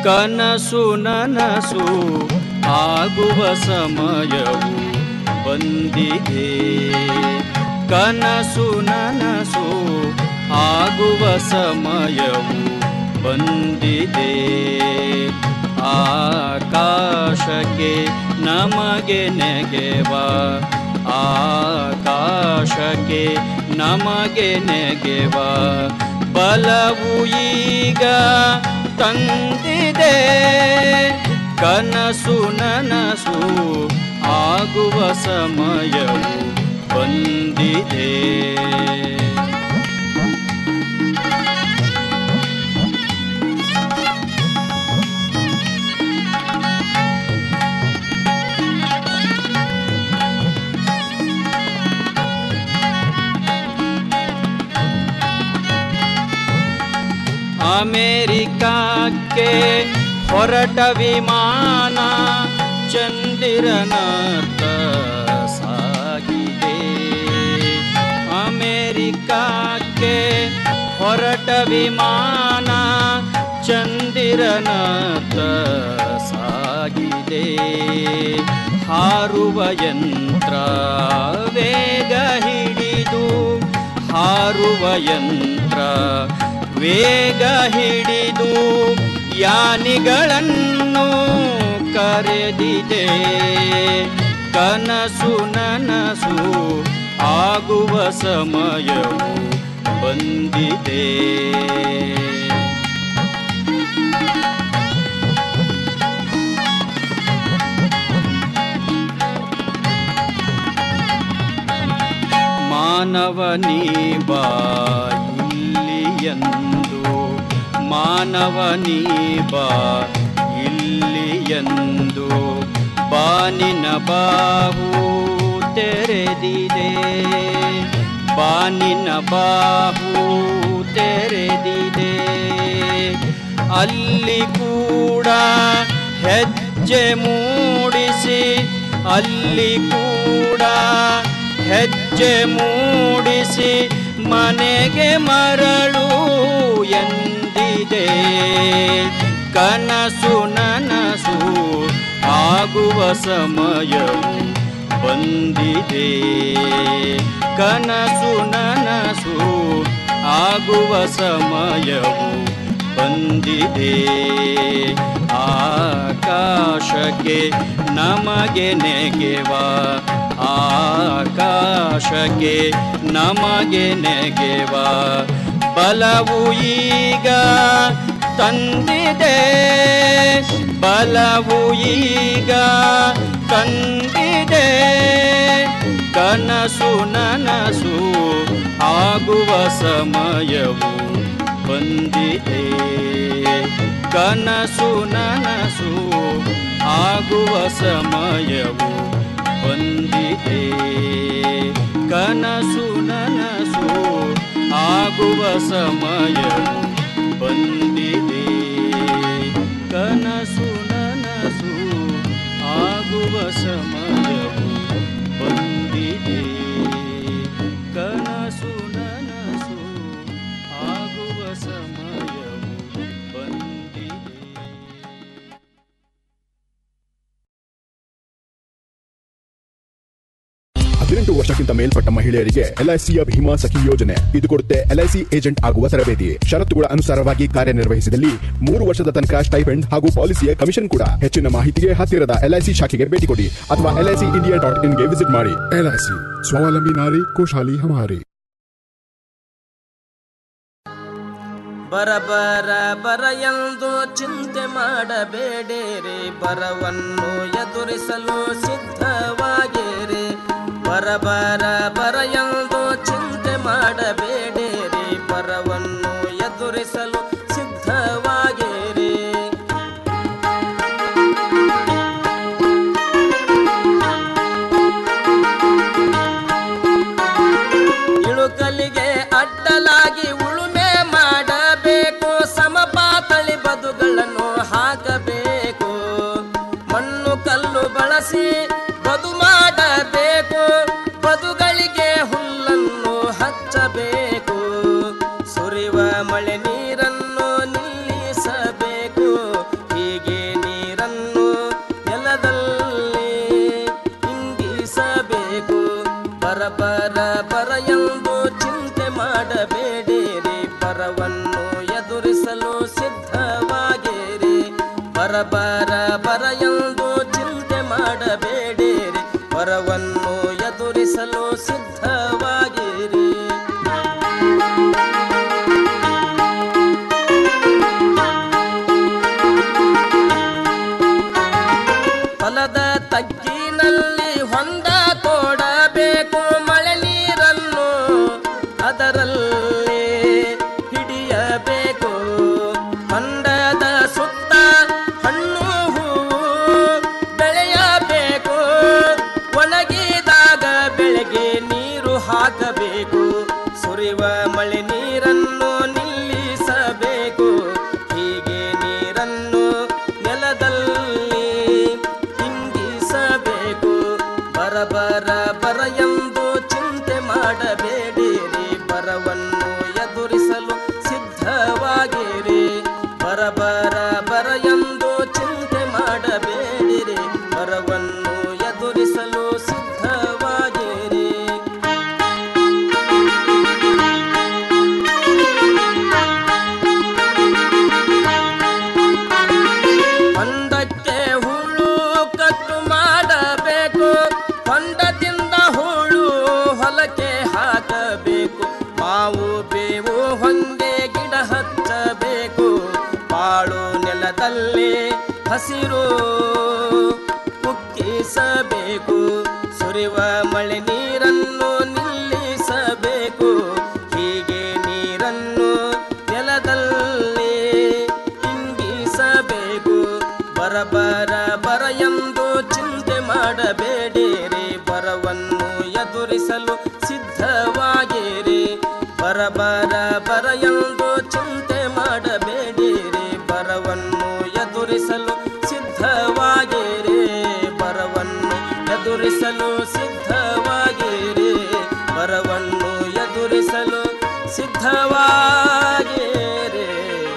ಕನಸು ನನಸು ಆಗುವ ಸಮಯವು ಬಂದಿದೆ ಕನಸು ನನಸು ಆಗುವ ಸಮಯವು ಬಂದಿದೆ ಆಕಾಶಕ್ಕೆ ನಮಗೆ ನೆಗೆವ ಆಕಾಶಕ್ಕೆ ನಮಗೆ ನೆಗೆವ ಬಲವು ಈಗ ತಂದಿದೆ ಕನಸು ನನಸು ಆಗುವ ಸಮಯವು ಬಂದಿದೆ ಅಮೇರಿಕಕ್ಕೆ ಹೊರಟ ವಿಮಾನ ಚಂದಿರನತ್ತ ಸಾಗಿದೆ ಅಮೇರಿಕಕ್ಕೆ ಹೊರಟ ವಿಮಾನ ಚಂದಿರನತ್ತ ಸಾಗಿದೆ ಹಾರುವ ಯಂತ್ರ ವೇಗ ಹಿಡಿದು ಹಾರುವ ಯಂತ್ರ ವೇಗ ಹಿಡಿದು ಯಾನಿಗಳನ್ನು ಕರೆದಿದೆ ಕನಸು ನನಸು ಆಗುವ ಸಮಯವು ಬಂದಿದೆ ಮಾನವನೀ ಬಾ ಇಲ್ಲಿಯಂದು ಮಾನವನೀ ಬಾ ಇಲ್ಲಿಯಂದು ಬಾನಿನ ಬಾವು ತೆರೆದಿದೆ ಬಾನಿನ ಬಾವು ತೆರೆದಿದೆ ಅಲ್ಲಿ ಕೂಡ ಹೆಜ್ಜೆ ಮೂಡಿಸಿ ಅಲ್ಲಿ ಕೂಡ ಹೆಜ್ಜೆ ಮೂಡಿಸಿ ಮನೆಗೆ ಮರಳು ಎಂದಿದೆ ಕನಸು ನನಸು ಆಗುವ ಸಮಯವು ಬಂದಿದೆ ಕನಸು ನನಸು ಆಗುವ ಸಮಯವು ಬಂದಿದೆ ಆಕಾಶಕ್ಕೆ ನಮಗೆ ನೆಗೆವ ಆಕಾಶಕ್ಕೆ ನಮಗೆ ನೆಗೆವ ಬಲವು ಈಗ ತಂದಿದೆ ಬಲವು ಈಗ ತಂದಿದೆ ಕನಸು ನನಸು ಆಗುವ ಸಮಯವು ಬಂದಿದೆ ಕನಸು ನನಸು ಆಗುವ ಸಮಯವು ಬಂದಿದೆ ಕನಸು ನನಸು ಆಗುವ ಸಮಯವು ಬಂದಿದೆ ಕನಸು ನನಸು ಆಗುವ ಸಮಯವು ಬಂದಿದೆ ಕನಸು ನನಸು ಆಗುವ ಸಮಯವು ಬಂದಿದೆ ಹದಿನೆಂಟು ವರ್ಷಕ್ಕಿಂತ ಮೇಲ್ಪಟ್ಟ ಮಹಿಳೆಯರಿಗೆ ಎಲ್ಐಸಿಯ ಭೀಮಾ ಸಖಿ ಯೋಜನೆ ಇದು ಕೊಡುತ್ತೆ ಎಲ್ಐಸಿ ಏಜೆಂಟ್ ಆಗುವ ತರಬೇತಿ ಷರತ್ತುಗಳ ಅನುಸಾರವಾಗಿ ಕಾರ್ಯನಿರ್ವಹಿಸಿದಲ್ಲಿ ಮೂರು ವರ್ಷದ ತನಕ ಸ್ಟೈಪೆಂಡ್ ಹಾಗೂ ಪಾಲಿಸಿಯ ಕಮಿಷನ್ ಕೂಡ ಹೆಚ್ಚಿನ ಮಾಹಿತಿಗೆ ಹತ್ತಿರದ ಎಲ್ಐಸಿ ಶಾಖೆಗೆ ಭೇಟಿ ಕೊಡಿ ಅಥವಾ ಎಲ್ಐಸಿ ಇಂಡಿಯಾ ಡಾಟ್ ಇನ್ಗೆ ವಿಸಿಟ್ ಮಾಡಿ ಎಲ್ಐಸಿ ಸ್ವಾವಲಂಬಿ ನಾರಿ ಖುಷಹಾಲಿ ಹಮಾರಿ ಬರ ಬರ ಬರ ಎಂದು ಚಿಂತೆ ಮಾಡಬೇಡಿರಿ ಬರವನ್ನು ಎದುರಿಸಲು ಸಿದ್ಧವಾಗಿರಿ ಬರ ಬರ ಬರ ಎಂದು ಚಿಂತೆ ಮಾಡಬೇಡಿರಿ ಬರವನ್ನು ಎದುರಿಸಲು ಸಿದ್ಧವಾಗಿರಿ ಇಳುಕಲಿಗೆ ಅಡ್ಡಲಾಗಿ ಉಳುಮೆ ಮಾಡಬೇಕು ಸಮಪಾತಳಿ ಬದುಗಳನ್ನು ಹಾಕಬೇಕು ಮಣ್ಣು ಕಲ್ಲು ಬಳಸಿ ಬದು ಮಾಡಬೇಕು ಬದುಗಳಿಗೆ ಹುಲ್ಲ ಎಂದು ಚಿಂತೆ ಮಾಡಬೇಡಿರಿ ಬರವನ್ನು ಎದುರಿಸಲು ಸಿದ್ಧವಾಗಿರಿ ಬರ ಬರ ಬರ ಎಂದು ಚಿಂತೆ ಮಾಡಬೇಡಿರಿ ಬರವನ್ನು ಎದುರಿಸಲು ಸಿದ್ಧವಾಗಿರಿ ಹೊಲದ ತಗ್ಗಿನಲ್ಲಿ ಹೊಂದ ತೋಡಬೇಕು ಮಳೆ ನೀರನ್ನು ಅದರಲ್ಲಿ ಹಿಡಿಯಬೇಕು ಹೊಂಡದ ಸುತ್ತ ಹಣ್ಣು ಹೂವು ಬೆಳೆಯಬೇಕು ಒಣಗಿದಾಗ ಬೆಳೆಗೆ ನೀರು ಹಾಕಬೇಕು ಸುರಿವ ಮಳೆ ನೀರನ್ನು ನಿಲ್ಲಿಸಬೇಕು ಹೀಗೆ ನೀರನ್ನು ನೆಲದಲ್ಲಿ ಹಿಂಗಿಸಬೇಕು ಬರ ಬರ ಬರ ಎಂದು ಚಿಂತೆ ಮಾಡಬೇಡಿರಿ ಬರವನ್ನು ಎದುರಿಸಲು ಸಿದ್ಧವಾಗಿರಿ ಬರ ಬರ ಬರ ಎಂದು ಚಿಂತೆ ಮಾಡಬೇಡಿರಿ ಬರವನ್ನು ಎದುರಿಸಲು ಸಿದ್ಧವಾಗಿರಿ ಹೊಂಡಕ್ಕೆ ಹುಳು ಕಟ್ಟು ಮಾಡಬೇಕು ಹೊಂಡದಿಂದ ಹುಳು ಹೊಲಕ್ಕೆ ಹಾಕಬೇಕು ಮಾವು ಬೇವು ಹೊಂಗೆ ಗಿಡ ಹಚ್ಚಬೇಕು ಬಾಳು ನೆಲದಲ್ಲಿ ಹಸಿರು ಕುಕ್ಕಿಸಬೇಕು ಸುರಿವ ಮಳೆ ನೀರನ್ನು ನಿಲ್ಲಿಸಬೇಕು ಹೀಗೆ ನೀರನ್ನು ನೆಲದಲ್ಲಿ ಇಂಗಿಸಬೇಕು ಬರ ಬರ ಬರ ಎಂದು ಚಿಂತೆ ಮಾಡಬೇಡಿರಿ ಬರವನ್ನು ಎದುರಿಸಲು ಸಿದ್ಧವಾಗಿರಿ ಬರ ಬರ ಬರ ಎಂದು ಚಿಂತೆ ಮಾಡಬೇಡಿರಿ ಬರವನ್ನು ಎದುರಿಸಲು ಸಿದ್ಧವಾಗಿರಿ ಬರವನ್ನು ಎದುರಿಸಲು ಸಿದ್ಧವಾಗಿರಿ ಬರವನ್ನು ಎದುರಿಸಲು ಸಿದ್ಧವಾಗಿರಿ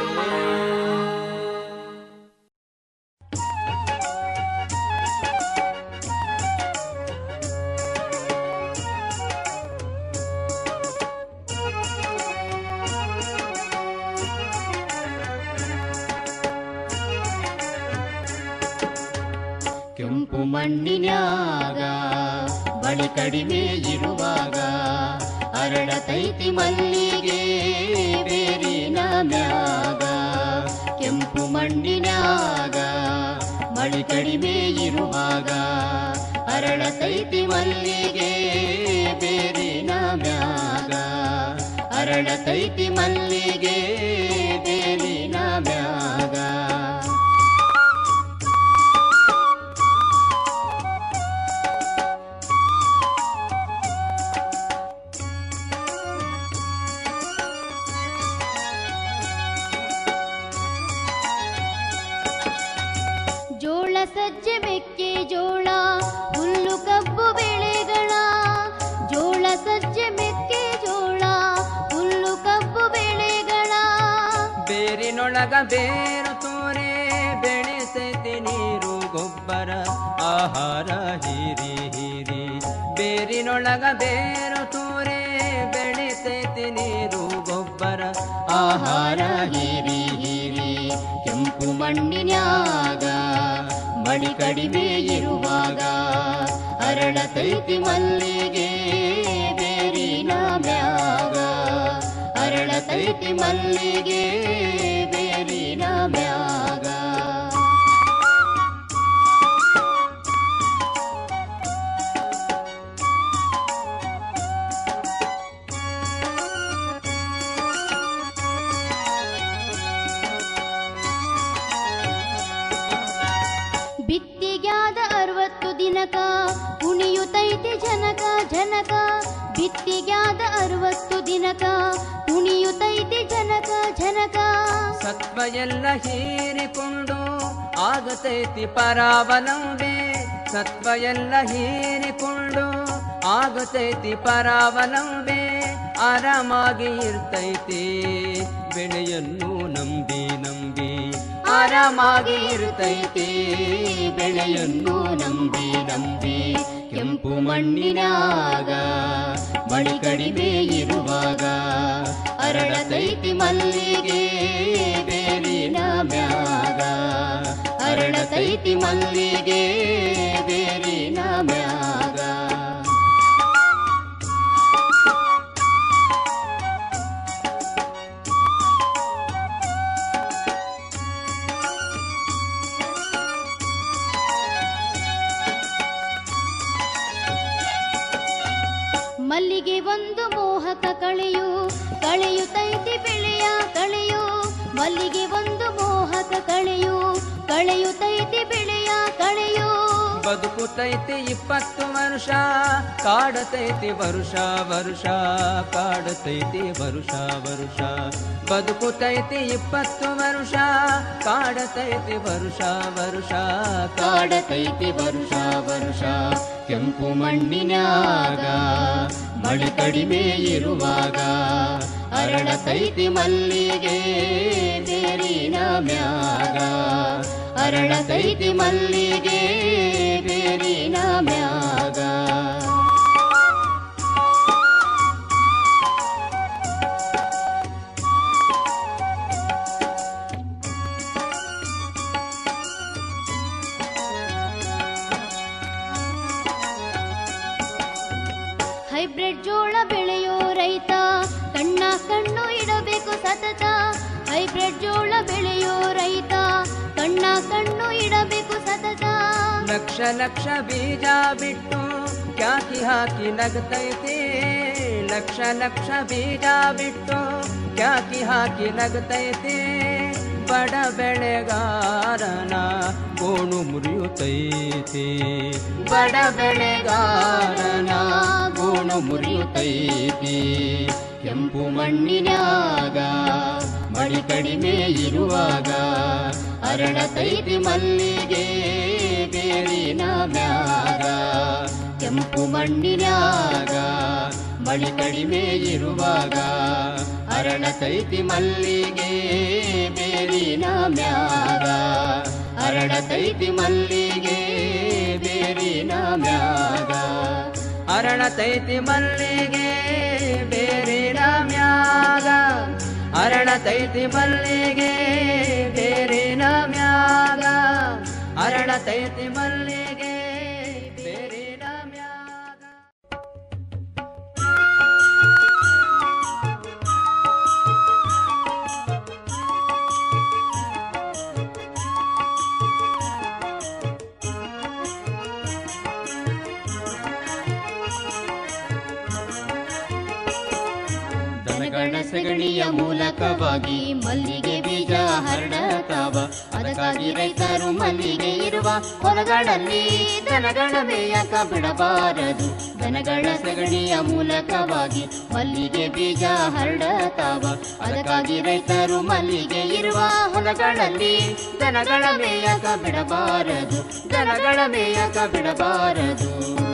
ಕೆಂಪು ಮಣ್ಣಿನ್ಯಾಗ ಬಳಿ ಕಡಿಮೆ ಇರುವಾಗ ಅರಳತೈತಿ ಮಲ್ಲಿಗೆ ಬೇರಿನ ಮ್ಯಾಗ ಕೆಂಪು ಮಣ್ಣಿನ್ಯಾಗ ಮಳಿ ಕಡಿಮೆ ಇರುವಾಗ ಅರಳತೈತಿ ಮಲ್ಲಿಗೆ ಬೇರಿನ ಮ್ಯಾಗ ಅರಳತೈತಿ ಮಲ್ಲಿಗೆ ಬೇರಿನ ಮ್ಯಾಗ ಜೋಳ ಸಜ್ಜೆ ಮೆಕ್ಕೆ ಜೋಳ ಹುಲ್ಲು ಕಬ್ಬು ಬೆಳೆಗಳ ಜೋಳ ಸಜ್ಜೆ ಮೆಕ್ಕೆ ಜೋಳ ಹುಲ್ಲು ಕಬ್ಬು ಬೆಳೆಗಳ ಬೇರಿನೊಳಗ ಬೇರು ತೋರೆ ಬೆಳೆಸೈತಿ ನೀರು ಗೊಬ್ಬರ ಆಹಾರ ಹೀರಿ ಹೀರಿ ಬೇರಿನೊಳಗ ಬೇರು ತೋರೆ ಬೆಳೆಸೈತಿ ನೀರು ಗೊಬ್ಬರ ಆಹಾರ ಹೀರಿ ಹೀರಿ ಕೆಂಪು ಮಣ್ಣಿನ್ಯಾಗ ಮಳಿ ಕಡಿಮೆ ಇರುವಾಗ ಅರಳತೈತಿ ಮಲ್ಲಿಗೆ ಬೇರಿನ ಮ್ಯಾಗ ಅರಳತೈತಿ ಮಲ್ಲಿಗೆ ಬೇರಿನ ಮ್ಯಾಗ ಬಿತ್ತಿಗ್ಯಾದ ಅರವತ್ತು ದಿನಕ ಕುಣಿಯುತ್ತೈತಿ ಜನಕ ಜನಕ ಬಿತ್ತಿಗ್ಯಾದ ಅರವತ್ತು ದಿನಕ ಕುಣಿಯುತ್ತೈತಿ ಜನಕ ಜನಕ ಸತ್ವ ಎಲ್ಲ ಹೀರಿಕೊಂಡು ಆಗತೈತಿ ಪರಾವಲಂಬೆ ಸತ್ವ ಎಲ್ಲ ಹೀರಿಕೊಂಡು ಆಗತೈತಿ ಪರಾವಲಂಬೆ ಆರಾಮಾಗಿ ಇರ್ತೈತಿ ಬೆಳೆಯನ್ನು ನಂಬಿ ನಂಬಿ ಆರಾಮಾಗಿ ಇರ್ತೈತಿ ಬೆಳೆಯನ್ನು ನಂಬಿ ನಂಬಿ ಕೆಂಪು ಮಣ್ಣಿನಾಗ ಮಳಿ ಕಡಿಮೆ ಇರುವಾಗ ಅರಳತೈತಿ ಮಲ್ಲಿಗೆ ಬೇರಿನ ಮ್ಯಾಗ ಅರಳತೈತಿ ಮಲ್ಲಿಗೆ ಬೇರಿನ ಮ್ಯಾಗ ಮಲ್ಲಿಗೆ ಒಂದು ಮೋಹಕ ಕಳೆಯು ಕಳೆಯುತ್ತೈತಿ ಬೆಳೆಯ ಕಳೆಯು ಮಲ್ಲಿಗೆ ಒಂದು ಮೋಹಕ ಕಳೆಯು ಕಳೆಯುತ್ತೈತಿ ಬೆಳೆಯ ಕಳೆಯು ಬದುಕುತೈತಿ ಇಪ್ಪತ್ತು ವರ್ಷ ಕಾಡತೈತಿ ವರುಷ ವರುಷ ಕಾಡತೈತಿ ವರುಷ ವರುಷ ಬದುಕುತೈತಿ ಇಪ್ಪತ್ತು ವರ್ಷ ಕಾಡತೈತಿ ವರುಷ ವರುಷ ಕಾಡತೈತಿ ವರುಷ ವರುಷ ಕೆಂಪು ಮಣ್ಣಿನಾಗ ಮಳಿ ಕಡಿಮೆ ಇರುವಾಗ ಅರಳತೈತಿ ಮಲ್ಲಿಗೆ ಬೇರಿನ ಮ್ಯಾಗ ಅರಳತೈತಿ ಮಲ್ಲಿಗೆ ಬೇರಿನ ಮ್ಯಾಗ ಹೈಬ್ರಿಡ್ ಜೋಳ ಬೆಳೆಯೋ ರೈತ ಕಣ್ಣ ಕಣ್ಣು ಇಡಬೇಕು ಸತತ ಹೈಬ್ರಿಡ್ ಜೋಳ ಬೆಳೆಯೋ ರೈತ ಕಣ್ಣ ಕಣ್ಣು ಇಡಬೇಕು ಸತತ ಲಕ್ಷ ಲಕ್ಷ ಬೀಜ ಬಿಟ್ಟು ಕ್ಯಾಕಿ ಹಾಕಿ ನಗತೈತಿ ಲಕ್ಷ ಲಕ್ಷ ಬೀಜ ಬಿಟ್ಟು ಕ್ಯಾಕಿ ಹಾಕಿ ನಗತೈತಿ ಬಡ ಬೆಳೆಗಾರನ ಗೋಣು ಮುರಿಯುತ್ತೈತಿ ಬಡ ಬೆಳೆಗಾರನ ಗೋಣು ಮುರಿಯುತ್ತೈತಿ ಕೆಂಪು ಮಣ್ಣಿನಾಗ ಮಳಿ ಕಡಿಮೆ ಇರುವಾಗ ಅರಳತೈತಿ ಮಲ್ಲಿಗೆ ಬೇರಿನ ಮ್ಯಾಗ ಕೆಂಪು ಮಣ್ಣಿನಾಗ ಮಳಿ ಕಡಿಮೆ ಇರುವಾಗ ಅರಳತೈತಿ ಮಲ್ಲಿಗೆ ಬೇರಿನ ಮ್ಯಾಗ ಅರಳತೈತಿ ಮಲ್ಲಿಗೆ ಬೇರಿನ ಮ್ಯಾಗ ಅರಳತೈತಿ ಮಲ್ಲಿಗೆ ಬೇರಿನ ಮ್ಯಾಗ ಅರಳತೈತಿ ಮಲ್ಲಿಗೆ ಬೇರಿನ ಮ್ಯಾಗ ಅರಳತೈತಿ ಮಲ್ಲಿಗೆ ಬೇರಿನ ಮ್ಯಾಗ ದನಗಳ ಸಗಣಿಯ ಮೂಲಕವಾಗಿ ಮಲ್ಲಿಗೆ ಬೀಜ ಹರಡತಾವ ಅದಕ್ಕಾಗಿ ರೈತರು ಮಲ್ಲಿಗೆ ಇರುವ ಹೊಲಗಳಲ್ಲಿ ದನಗಳ ಮೇಯಕ ಬಿಡಬಾರದು ದನಗಳ ಸಗಣಿಯ ಮೂಲಕವಾಗಿ ಮಲ್ಲಿಗೆ ಬೀಜ ಹರಡತಾವ ಅದಕ್ಕಾಗಿ ರೈತರು ಮಲ್ಲಿಗೆ ಇರುವ ಹೊಲಗಳಲ್ಲಿ ದನಗಳ ಮೇಯಕ ಬಿಡಬಾರದು ದನಗಳ ಮೇಯಕ ಬಿಡಬಾರದು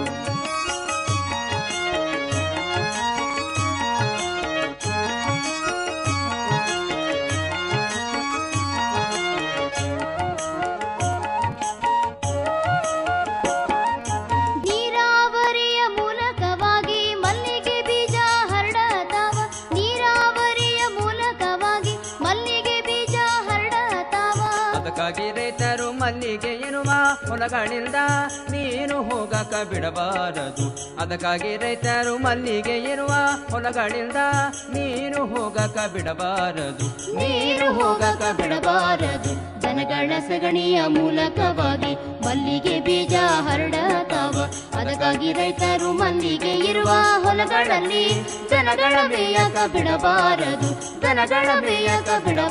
ನೀರಾವರಿಯ ಮೂಲಕವಾಗಿ ಮಲ್ಲಿಗೆ ಬೀಜ ಹರಡತಾವ ನೀರಾವರಿಯ ಮೂಲಕವಾಗಿ ಮಲ್ಲಿಗೆ ಬೀಜ ಹರಡತಾವ ಅದಕ್ಕಾಗಿ ರೈತರು ಮಲ್ಲಿಗೆ ಇರುವ ಹೊಲಗಳಿಂದ ನೀರು ಹೋಗಕ ಬಿಡಬಾರದು ಅದಕ್ಕಾಗಿ ರೈತರು ಮಲ್ಲಿಗೆ ಇರುವ ಹೊಲಗಳಿಂದ ನೀರು ಹೋಗಕ ಬಿಡಬಾರದು ನೀರು ಹೋಗಕ ಬಿಡಬಾರದು ದನಗಳ ಸಗಣಿಯ ಮೂಲಕವಾಗಿ ಮಲ್ಲಿಗೆ ಬೀಜ ಹರಡತಾವ ಅದಕ್ಕಾಗಿ ರೈತರು ಮಲ್ಲಿಗೆ ಇರುವ ಹೊಲಗಳಲ್ಲಿ ದನಗಳ ಮೇಯಕ ಬಿಡಬಾರದು ದನಗಳ ಮೇಯಕ ಬಿಡಬಾರದು